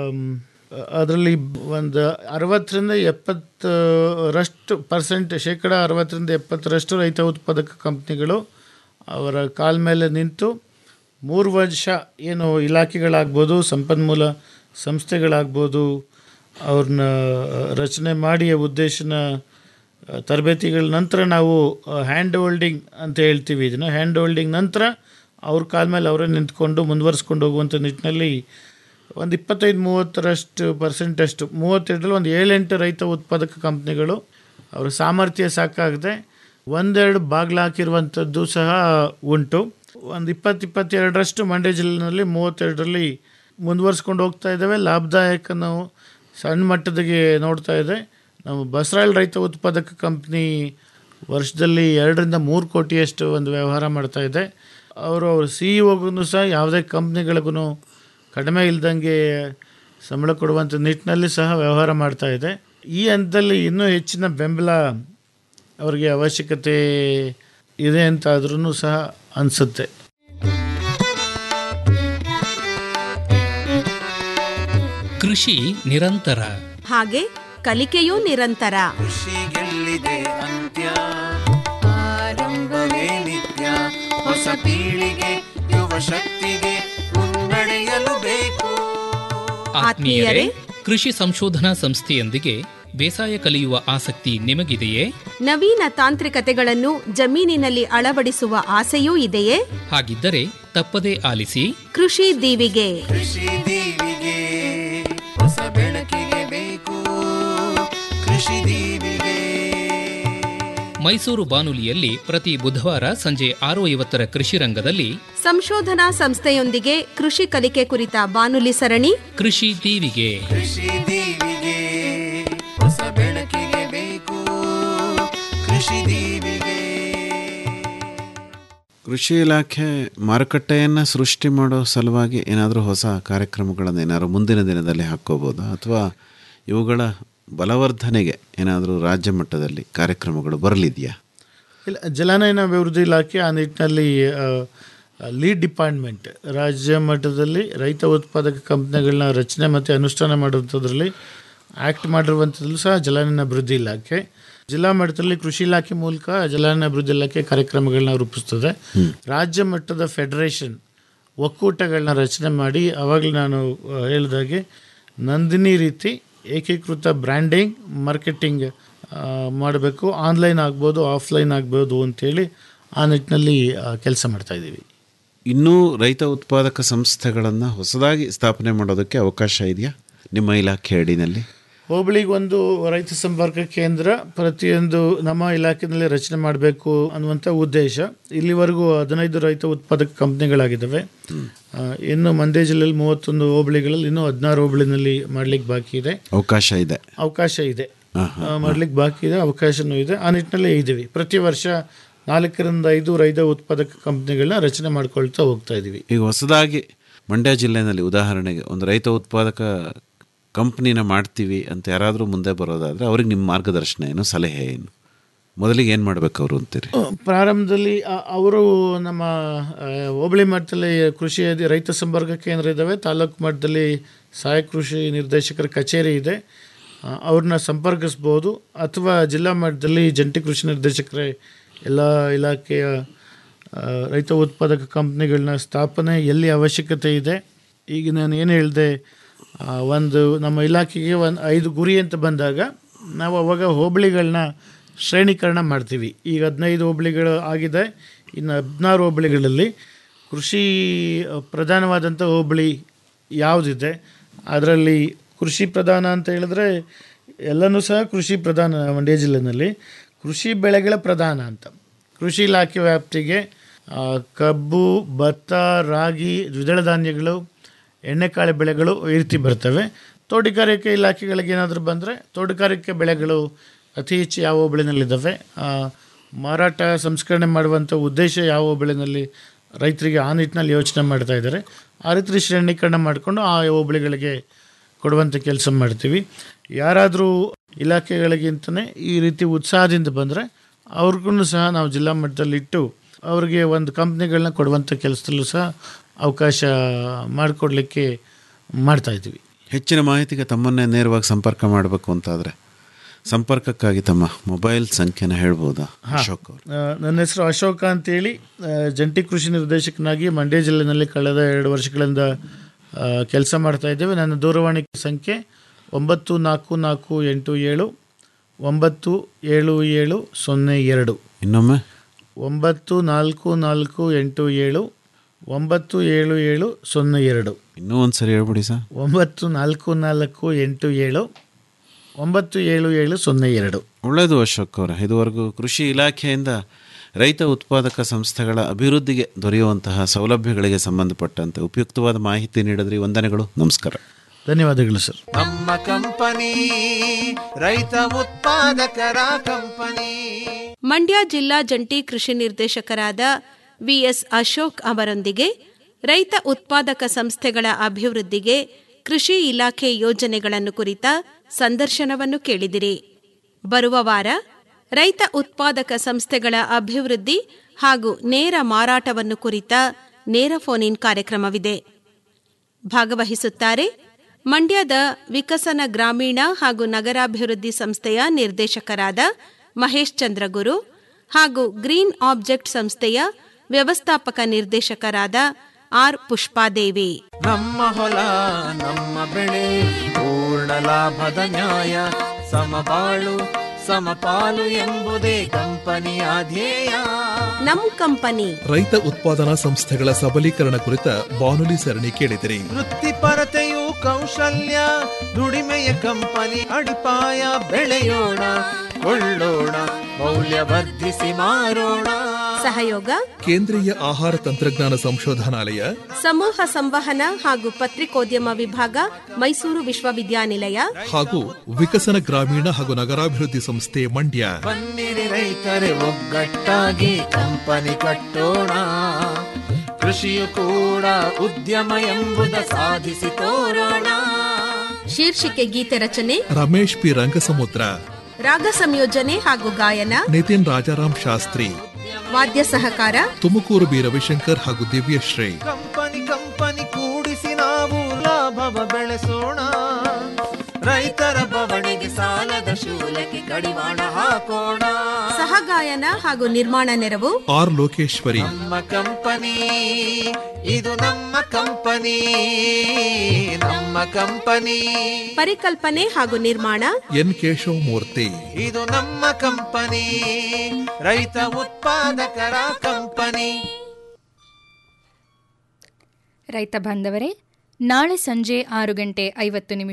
Speaker 12: ಅದರಲ್ಲಿ ಒಂದು ಅರವತ್ತರಿಂದ ಎಪ್ಪತ್ತರಷ್ಟು ಪರ್ಸೆಂಟ್ ಶೇಕಡ ಅರವತ್ತರಿಂದ ಎಪ್ಪತ್ತರಷ್ಟು ರೈತ ಉತ್ಪಾದಕ ಕಂಪ್ನಿಗಳು ಅವರ ಕಾಲ ಮೇಲೆ ನಿಂತು ಮೂರು ವರ್ಷ ಏನು ಇಲಾಖೆಗಳಾಗ್ಬೋದು ಸಂಪನ್ಮೂಲ ಸಂಸ್ಥೆಗಳಾಗ್ಬೋದು ಅವ್ರನ್ನ ರಚನೆ ಮಾಡಿ ಆ ಉದ್ದೇಶನ ಆ, ತರಬೇತಿಗಳ ನಂತರ ನಾವು ಹ್ಯಾಂಡ್ ಹೋಲ್ಡಿಂಗ್ ಅಂತ ಹೇಳ್ತೀವಿ ಇದನ್ನು ಹ್ಯಾಂಡ್ ಹೋಲ್ಡಿಂಗ್ ನಂತರ ಅವ್ರ ಕಾಲ ಮೇಲೆ ಅವರೇ ನಿಂತ್ಕೊಂಡು ಮುಂದುವರಿಸ್ಕೊಂಡು ಹೋಗುವಂಥ ನಿಟ್ಟಿನಲ್ಲಿ ಒಂದು ಇಪ್ಪತ್ತೈದು ಮೂವತ್ತರಷ್ಟು ಪರ್ಸೆಂಟಷ್ಟು ಮೂವತ್ತೆರಡರಲ್ಲಿ ಒಂದು ಏಳೆಂಟು ರೈತ ಉತ್ಪಾದಕ ಕಂಪ್ನಿಗಳು ಅವರ ಸಾಮರ್ಥ್ಯ ಸಾಕಾಗದೆ ಒಂದೆರಡು ಬಾಗಿಲು ಹಾಕಿರುವಂಥದ್ದು ಸಹ ಉಂಟು ಒಂದು ಇಪ್ಪತ್ತು ಇಪ್ಪತ್ತೆರಡರಷ್ಟು ಮಂಡ್ಯ ಜಿಲ್ಲೆನಲ್ಲಿ ಮೂವತ್ತೆರಡರಲ್ಲಿ ಮುಂದುವರಿಸ್ಕೊಂಡು ಹೋಗ್ತಾ ಇದ್ದಾವೆ ಲಾಭದಾಯಕ ನಾವು ಸಣ್ಣ ಮಟ್ಟದಾಗೆ ನೋಡ್ತಾ ಇದೆ ನಾವು ಬಸರಾಳ್ ರೈತ ಉತ್ಪಾದಕ ಕಂಪ್ನಿ ವರ್ಷದಲ್ಲಿ ಎರಡರಿಂದ ಮೂರು ಕೋಟಿಯಷ್ಟು ಒಂದು ವ್ಯವಹಾರ ಮಾಡ್ತಾ ಇದೆ ಅವರು ಅವ್ರ ಸಿ ಇ ಒಗೂ ಸಹ ಯಾವುದೇ ಕಂಪ್ನಿಗಳಿಗೂ ಕಡಿಮೆ ಇಲ್ದಂಗೆ ಸಂಬಳ ಕೊಡುವಂಥ ನಿಟ್ಟಿನಲ್ಲಿ ಸಹ ವ್ಯವಹಾರ ಮಾಡ್ತಾ ಇದೆ ಈ ಹಂತದಲ್ಲಿ ಇನ್ನೂ ಹೆಚ್ಚಿನ ಬೆಂಬಲ ಅವರಿಗೆ ಅವಶ್ಯಕತೆ ಇದೆ ಅಂತ ಆದ್ರೂ ಸಹ ಅನಿಸುತ್ತೆ
Speaker 14: ಕೃಷಿ ನಿರಂತರ
Speaker 8: ಹಾಗೆ ಕಲಿಕೆಯೂ ನಿರಂತರ
Speaker 10: ಕೃಷಿಗೆಲ್ಲಿದೆ ಅಂತ್ಯ ಆರಂಭವೇ ನಿತ್ಯ ಹೊಸ ಪೀಳಿಗೆ ಯುವ ಶಕ್ತಿಗೆ ಮುನ್ನಡೆಯಲು ಬೇಕು
Speaker 14: ಆತ್ಮೀಯರೇ ಕೃಷಿ ಸಂಶೋಧನಾ ಸಂಸ್ಥೆಯೊಂದಿಗೆ ಬೇಸಾಯ ಕಲಿಯುವ ಆಸಕ್ತಿ ನಿಮಗಿದೆಯೇ
Speaker 8: ನವೀನ ತಾಂತ್ರಿಕತೆಗಳನ್ನು ಜಮೀನಿನಲ್ಲಿ ಅಳವಡಿಸುವ ಆಸೆಯೂ ಇದೆಯೇ
Speaker 14: ಹಾಗಿದ್ದರೆ ತಪ್ಪದೇ ಆಲಿಸಿ
Speaker 8: ಕೃಷಿ ದೀವಿಗೆ
Speaker 10: ಕೃಷಿ ದೀವಿಗೆ ಹೊಸ ಬೆಳಕಿಗೆ ಬೇಕು ಕೃಷಿ ದೀವಿಗೆ
Speaker 14: ಮೈಸೂರು ಬಾನುಲಿಯಲ್ಲಿ ಪ್ರತಿ ಬುಧವಾರ ಸಂಜೆ ಆರು ಐವತ್ತರ ಕೃಷಿ ರಂಗದಲ್ಲಿ
Speaker 8: ಸಂಶೋಧನಾ ಸಂಸ್ಥೆಯೊಂದಿಗೆ ಕೃಷಿ ಕಲಿಕೆ ಕುರಿತ ಬಾನುಲಿ ಸರಣಿ
Speaker 14: ಕೃಷಿ ದೀವಿಗೆ
Speaker 10: ಕೃಷಿ ದೀವಿಗೆ ಹೊಸ ಬೆಳಕಿಗೆ ಬೇಕು ಕೃಷಿ ದೀವಿಗೆ
Speaker 11: ಕೃಷಿ ಇಲಾಖೆ ಮಾರುಕಟ್ಟೆಯನ್ನು ಸೃಷ್ಟಿ ಮಾಡೋ ಸಲುವಾಗಿ ಏನಾದರೂ ಹೊಸ ಕಾರ್ಯಕ್ರಮಗಳನ್ನು ಏನಾದ್ರು ಮುಂದಿನ ದಿನದಲ್ಲಿ ಹಾಕ್ಕೋಬೋದಾ ಅಥವಾ ಇವುಗಳ ಬಲವರ್ಧನೆಗೆ ಏನಾದರೂ ರಾಜ್ಯ ಮಟ್ಟದಲ್ಲಿ ಕಾರ್ಯಕ್ರಮಗಳು ಬರಲಿದೆಯಾ
Speaker 12: ಇಲ್ಲ ಜಲಾನಯನ ಅಭಿವೃದ್ಧಿ ಇಲಾಖೆ ಆ ನಿಟ್ಟಿನಲ್ಲಿ ಲೀಡ್ ಡಿಪಾರ್ಟ್ಮೆಂಟ್ ರಾಜ್ಯ ಮಟ್ಟದಲ್ಲಿ ರೈತ ಉತ್ಪಾದಕ ಕಂಪ್ನಿಗಳನ್ನ ರಚನೆ ಮತ್ತು ಅನುಷ್ಠಾನ ಮಾಡುವಂಥದ್ರಲ್ಲಿ ಆ್ಯಕ್ಟ್ ಮಾಡಿರುವಂಥದ್ದು ಸಹ ಜಲಾನಯನ ಅಭಿವೃದ್ಧಿ ಇಲಾಖೆ ಜಿಲ್ಲಾ ಮಟ್ಟದಲ್ಲಿ ಕೃಷಿ ಇಲಾಖೆ ಮೂಲಕ ಜಲಾನಯನ ಅಭಿವೃದ್ಧಿ ಇಲಾಖೆ ಕಾರ್ಯಕ್ರಮಗಳನ್ನ ರೂಪಿಸ್ತದೆ ರಾಜ್ಯ ಮಟ್ಟದ ಫೆಡರೇಷನ್ ಒಕ್ಕೂಟಗಳನ್ನ ರಚನೆ ಮಾಡಿ ಅವಾಗಲೇ ನಾನು ಆ, ಹೇಳ್ದಾಗೆ ನಂದಿನಿ ರೀತಿ ಏಕೀಕೃತ ಬ್ರ್ಯಾಂಡಿಂಗ್ ಮಾರ್ಕೆಟಿಂಗ್ ಮಾಡಬೇಕು ಆನ್ಲೈನ್ ಆಗ್ಬೋದು ಆಫ್ಲೈನ್ ಆಗ್ಬೋದು ಅಂತೇಳಿ ಆ ನಿಟ್ಟಿನಲ್ಲಿ ಕೆಲಸ ಮಾಡ್ತಾ ಇದ್ದೀವಿ
Speaker 11: ಇನ್ನೂ ರೈತ ಉತ್ಪಾದಕ ಸಂಸ್ಥೆಗಳನ್ನು ಹೊಸದಾಗಿ ಸ್ಥಾಪನೆ ಮಾಡೋದಕ್ಕೆ ಅವಕಾಶ ಇದೆಯಾ ನಿಮ್ಮ ಇಲಾಖೆ ಅಡಿನಲ್ಲಿ
Speaker 12: ಹೋಬಳಿಗೆ ಒಂದು ರೈತ ಸಂಪರ್ಕ ಕೇಂದ್ರ ಪ್ರತಿಯೊಂದು ನಮ್ಮ ಇಲಾಖೆಯಲ್ಲಿ ರಚನೆ ಮಾಡಬೇಕು ಅನ್ನುವಂಥ ಉದ್ದೇಶ ಇಲ್ಲಿವರೆಗೂ ಹದಿನೈದು ರೈತ ಉತ್ಪಾದಕ ಕಂಪ್ನಿಗಳಾಗಿದ್ದಾವೆ ಆ, ಇನ್ನು ಮಂಡ್ಯ ಜಿಲ್ಲೆಯಲ್ಲಿ ಮೂವತ್ತೊಂದು ಹೋಬಳಿಗಳಲ್ಲಿ ಇನ್ನೂ ಹದಿನಾರು ಹೋಬಳಿನಲ್ಲಿ ಮಾಡ್ಲಿಕ್ಕೆ ಬಾಕಿ ಇದೆ
Speaker 11: ಅವಕಾಶ ಇದೆ
Speaker 12: ಅವಕಾಶ ಇದೆ ಮಾಡ್ಲಿಕ್ಕೆ ಬಾಕಿ ಇದೆ ಅವಕಾಶನೂ ಇದೆ ಆ ನಿಟ್ಟಿನಲ್ಲಿ ಇದ್ದೀವಿ ಪ್ರತಿ ವರ್ಷ ನಾಲ್ಕರಿಂದ ಐದು ರೈತ ಉತ್ಪಾದಕ ಕಂಪ್ನಿಗಳನ್ನ ರಚನೆ ಮಾಡ್ಕೊಳ್ತಾ ಹೋಗ್ತಾ ಇದ್ದೀವಿ
Speaker 11: ಈಗ ಹೊಸದಾಗಿ ಮಂಡ್ಯ ಜಿಲ್ಲೆಯಲ್ಲಿ ಉದಾಹರಣೆಗೆ ಒಂದು ರೈತ ಉತ್ಪಾದಕ ಕಂಪ್ನಿನ ಮಾಡ್ತೀವಿ ಅಂತ ಯಾರಾದರೂ ಮುಂದೆ ಬರೋದಾದರೆ ಅವ್ರಿಗೆ ನಿಮ್ಮ ಮಾರ್ಗದರ್ಶನ ಏನು ಸಲಹೆ ಏನು ಮೊದಲಿಗೆ ಏನು ಮಾಡ್ಬೇಕು ಅವರು ಅಂತೀರಿ
Speaker 12: ಪ್ರಾರಂಭದಲ್ಲಿ ಅ- ಅವರು ನಮ್ಮ ಆ, ಹೋಬಳಿ ಮಟ್ಟದಲ್ಲಿ ಕೃಷಿ ಅಧಿ- ರೈತ ಸಂಪರ್ಕ ಕೇಂದ್ರ ಇದ್ದಾವೆ ತಾಲೂಕು ಮಟ್ಟದಲ್ಲಿ ಸಹಾಯಕ ಕೃಷಿ ನಿರ್ದೇಶಕರ ಕಚೇರಿ ಇದೆ ಆ, ಅವ್ರನ್ನ ಸಂಪರ್ಕಿಸ್ಬೋದು ಅಥವಾ ಜಿಲ್ಲಾ ಮಟ್ಟದಲ್ಲಿ ಜಂಟಿ ಕೃಷಿ ನಿರ್ದೇಶಕರೇ ಎಲ್ಲ ಇಲಾಖೆಯ ಆ, ರೈತ ಉತ್ಪಾದಕ ಕಂಪ್ನಿಗಳನ್ನ ಸ್ಥಾಪನೆ ಎಲ್ಲಿ ಅವಶ್ಯಕತೆ ಇದೆ ಈಗ ನಾನು ಏನು ಹೇಳಿದೆ ಆ, ಒಂದು ನಮ್ಮ ಇಲಾಖೆಗೆ ಒಂದು ಐದು ಗುರಿ ಅಂತ ಬಂದಾಗ ನಾವು ಅವಾಗ ಹೋಬಳಿಗಳನ್ನ ಶ್ರೇಣೀಕರಣ ಮಾಡ್ತೀವಿ ಈಗ ಹದಿನೈದು ಹೋಬಳಿಗಳು ಆಗಿದೆ ಇನ್ನು ಹದಿನಾರು ಹೋಬಳಿಗಳಲ್ಲಿ ಕೃಷಿ ಆ, ಪ್ರಧಾನವಾದಂಥ ಹೋಬಳಿ ಯಾವುದಿದೆ ಅದರಲ್ಲಿ ಕೃಷಿ ಪ್ರಧಾನ ಅಂತ ಹೇಳಿದ್ರೆ ಎಲ್ಲನೂ ಸಹ ಕೃಷಿ ಪ್ರಧಾನ ಮಂಡ್ಯ ಜಿಲ್ಲೆಯಲ್ಲಿ ಕೃಷಿ ಬೆಳೆಗಳ ಪ್ರಧಾನ ಅಂತ ಕೃಷಿ ಇಲಾಖೆ ವ್ಯಾಪ್ತಿಗೆ ಆ, ಕಬ್ಬು ಭತ್ತ ರಾಗಿ ದ್ವಿದಳ ಧಾನ್ಯಗಳು ಎಣ್ಣೆಕಾಳು ಬೆಳೆಗಳು ಈ ರೀತಿ ಬರ್ತವೆ ತೋಟಗಾರಿಕೆ ಇಲಾಖೆಗಳಿಗೆ ಏನಾದರೂ ಬಂದರೆ ತೋಟಗಾರಿಕೆ ಬೆಳೆಗಳು ಅತಿ ಹೆಚ್ಚು ಯಾವ ಹೋಬಳಿನಲ್ಲಿದ್ದಾವೆ ಆ, ಮಾರಾಟ ಸಂಸ್ಕರಣೆ ಮಾಡುವಂಥ ಉದ್ದೇಶ ಯಾವ ಹೋಬಳಿನಲ್ಲಿ ರೈತರಿಗೆ ಆ ನಿಟ್ಟಿನಲ್ಲಿ ಯೋಚನೆ ಮಾಡ್ತಾ ಇದ್ದಾರೆ ಆ ರೀತಿ ಶ್ರೇಣೀಕರಣ ಮಾಡಿಕೊಂಡು ಆ ಹೋಬಳಿಗಳಿಗೆ ಕೊಡುವಂಥ ಕೆಲಸ ಮಾಡ್ತೀವಿ ಯಾರಾದರೂ ಇಲಾಖೆಗಳಿಗಿಂತಲೇ ಈ ರೀತಿ ಉತ್ಸಾಹದಿಂದ ಬಂದರೆ ಅವ್ರಿಗೂ ಸಹ ನಾವು ಜಿಲ್ಲಾ ಮಟ್ಟದಲ್ಲಿ ಇಟ್ಟು ಅವ್ರಿಗೆ ಒಂದು ಕಂಪ್ನಿಗಳನ್ನ ಕೊಡುವಂಥ ಕೆಲಸದಲ್ಲೂ ಸಹ ಅವಕಾಶ ಮಾಡಿಕೊಡ್ಲಿಕ್ಕೆ ಮಾಡ್ತಾ ಇದ್ದೀವಿ
Speaker 11: ಹೆಚ್ಚಿನ ಮಾಹಿತಿಗೆ ತಮ್ಮನ್ನೇ ನೇರವಾಗಿ ಸಂಪರ್ಕ ಮಾಡಬೇಕು ಅಂತಾದರೆ ಸಂಪರ್ಕಕ್ಕಾಗಿ ತಮ್ಮ ಮೊಬೈಲ್ ಸಂಖ್ಯೆನ ಹೇಳ್ಬೋದಾ ಅಶೋಕ್ ಅವರು
Speaker 12: ಆ, ನನ್ನ ಹೆಸರು ಅಶೋಕ ಅಂತೇಳಿ ಆ, ಜಂಟಿ ಕೃಷಿ ನಿರ್ದೇಶಕನಾಗಿ ಮಂಡ್ಯ ಜಿಲ್ಲೆಯಲ್ಲಿ ಕಳೆದ ಎರಡು ವರ್ಷಗಳಿಂದ ಕೆಲಸ ಮಾಡ್ತಾ ಇದ್ದೇವೆ ನನ್ನ ದೂರವಾಣಿ ಸಂಖ್ಯೆ ಒಂಬತ್ತು ನಾಲ್ಕು ನಾಲ್ಕು ಎಂಟು ಏಳು ಒಂಬತ್ತು ಏಳು ಏಳು ಸೊನ್ನೆ ಎರಡು
Speaker 11: ಇನ್ನೊಮ್ಮೆ
Speaker 12: ಒಂಬತ್ತು ನಾಲ್ಕು ನಾಲ್ಕು ಎಂಟು ಏಳು ಒಂಬತ್ತು ಏಳು ಏಳು ಸೊನ್ನೆ ಎರಡು
Speaker 11: ಇನ್ನೂ ಒಂದು ಸರಿ ಹೇಳ್ಬಿಡಿ ಸರ್
Speaker 12: ಒಂಬತ್ತು ನಾಲ್ಕು ನಾಲ್ಕು ಎಂಟು ಏಳು ಒಂಬತ್ತು ಏಳು ಏಳು ಸೊನ್ನೆ ಎರಡು
Speaker 11: ಒಳ್ಳೆಯದು ಅಶೋಕ್ ಅವರ ಇದುವರೆಗೂ ಕೃಷಿ ಇಲಾಖೆಯಿಂದ ರೈತ ಉತ್ಪಾದಕ ಸಂಸ್ಥೆಗಳ ಅಭಿವೃದ್ಧಿಗೆ ದೊರೆಯುವಂತಹ ಸೌಲಭ್ಯಗಳಿಗೆ ಸಂಬಂಧಪಟ್ಟಂತೆ ಉಪಯುಕ್ತವಾದ ಮಾಹಿತಿ ನೀಡಿದ್ರಿ ವಂದನೆಗಳು ನಮಸ್ಕಾರ
Speaker 12: ಧನ್ಯವಾದಗಳು ಸರ್
Speaker 10: ನಮ್ಮ ಕಂಪನಿ ರೈತ ಉತ್ಪಾದಕರ ಕಂಪನಿ
Speaker 8: ಮಂಡ್ಯ ಜಿಲ್ಲಾ ಜಂಟಿ ಕೃಷಿ ನಿರ್ದೇಶಕರಾದ ವಿಎಸ್ ಅಶೋಕ್ ಅವರೊಂದಿಗೆ ರೈತ ಉತ್ಪಾದಕ ಸಂಸ್ಥೆಗಳ ಅಭಿವೃದ್ಧಿಗೆ ಕೃಷಿ ಇಲಾಖೆ ಯೋಜನೆಗಳನ್ನು ಕುರಿತ ಸಂದರ್ಶನವನ್ನು ಕೇಳಿದಿರಿ ಬರುವ ವಾರ ರೈತ ಉತ್ಪಾದಕ ಸಂಸ್ಥೆಗಳ ಅಭಿವೃದ್ಧಿ ಹಾಗೂ ನೇರ ಮಾರಾಟವನ್ನು ಕುರಿತ ನೇರ ಫೋನ್ ಇನ್ ಕಾರ್ಯಕ್ರಮವಿದೆ ಭಾಗವಹಿಸುತ್ತಾರೆ ಮಂಡ್ಯದ ವಿಕಸನ ಗ್ರಾಮೀಣ ಹಾಗೂ ನಗರಾಭಿವೃದ್ಧಿ ಸಂಸ್ಥೆಯ ನಿರ್ದೇಶಕರಾದ ಮಹೇಶ್ ಚಂದ್ರಗುರು ಹಾಗೂ ಗ್ರೀನ್ ಆಬ್ಜೆಕ್ಟ್ ಸಂಸ್ಥೆಯ ವ್ಯವಸ್ಥಾಪಕ ನಿರ್ದೇಶಕರಾದ ಆರ್ ಪುಷ್ಪಾದೇವಿ
Speaker 10: ನಮ್ಮ ಹೊಲ ನಮ್ಮ ಬೆಳೆ ಪೂರ್ಣ ಲಾಭದ ನ್ಯಾಯ ಸಮಬಾಳು ಸಮಪಾಲು ಎಂಬುದೇ ಕಂಪನಿಯ ಧ್ಯೇಯ
Speaker 8: ನಮ್ ಕಂಪನಿ
Speaker 9: ರೈತ ಉತ್ಪಾದನಾ ಸಂಸ್ಥೆಗಳ ಸಬಲೀಕರಣ ಕುರಿತ ಬಾನುಲಿ ಸರಣಿ ಕೇಳಿದಿರಿ
Speaker 10: ವೃತ್ತಿಪರತೆಯು ಕೌಶಲ್ಯ ದುಡಿಮೆಯ ಕಂಪನಿ ಅಡಿಪಾಯ ಬೆಳೆಯೋಣ ಕೊಳ್ಳೋಣ ಮೌಲ್ಯವರ್ಧಿಸಿ ಮಾರೋಣ
Speaker 8: ಸಹಯೋಗ
Speaker 9: ಕೇಂದ್ರೀಯ ಆಹಾರ ತಂತ್ರಜ್ಞಾನ ಸಂಶೋಧನಾಲಯ
Speaker 8: ಸಮೂಹ ಸಂವಹನ ಹಾಗೂ ಪತ್ರಿಕೋದ್ಯಮ ವಿಭಾಗ ಮೈಸೂರು ವಿಶ್ವವಿದ್ಯಾನಿಲಯ
Speaker 9: ಹಾಗೂ ವಿಕಸನ ಗ್ರಾಮೀಣ ಹಾಗೂ ನಗರಾಭಿವೃದ್ಧಿ ಸಂಸ್ಥೆ ಮಂಡ್ಯ
Speaker 10: ಬನ್ನಿರಿ ರೈತರೆ ಒಗ್ಗಟ್ಟಾಗಿ ಕಂಪನಿ ಕಟ್ಟೋಣ ಕೃಷಿಯು ಕೂಡ ಉದ್ಯಮ ಎಂಬುದ ಸಾಧಿಸಿ ತೋರೋಣ
Speaker 8: ಶೀರ್ಷಿಕೆ ಗೀತೆ ರಚನೆ
Speaker 9: ರಮೇಶ್ ಪಿ ರಂಗಸಮುದ್ರ
Speaker 8: ರಾಗ ಸಂಯೋಜನೆ ಹಾಗೂ ಗಾಯನ
Speaker 9: ನಿತಿನ್ ರಾಜಾರಾಮ್ ಶಾಸ್ತ್ರಿ
Speaker 8: ವಾದ್ಯ ಸಹಕಾರ
Speaker 9: ತುಮಕೂರು ಬಿ ರವಿಶಂಕರ್ ಹಾಗೂ ದಿವ್ಯಶ್ರೀ
Speaker 10: ಕಂಪನಿ ಕಂಪನಿ ಕೂಡಿಸಿ ನಾವು ಲಾಭವ ಬೆಳೆಸೋಣ ರೈತರ ಬವಣೆಗೆ ಸಾಲದ ಶೂಲಕ್ಕೆ ಕಡಿವಾಣ ಹಾಕೋಣ
Speaker 8: ಸಹಗಾಯನ ಹಾಗೂ ನಿರ್ಮಾಣ ನೆರವು
Speaker 9: ಆರ್ ಲೋಕೇಶ್ವರಿ
Speaker 10: ನಮ್ಮ ಕಂಪನಿ ಇದು ನಮ್ಮ ಕಂಪನಿ ನಮ್ಮ ಕಂಪನಿ
Speaker 8: ಪರಿಕಲ್ಪನೆ ಹಾಗೂ ನಿರ್ಮಾಣ
Speaker 9: ಎನ್ ಕೇಶವಮೂರ್ತಿ
Speaker 10: ಇದು ನಮ್ಮ ಕಂಪನಿ ರೈತ ಉತ್ಪಾದಕರ ಕಂಪನಿ
Speaker 2: ರೈತ ಬಾಂಧವರೇ ನಾಳೆ ಸಂಜೆ ಆರು ಗಂಟೆ ಐವತ್ತು ನಿಮಿಷ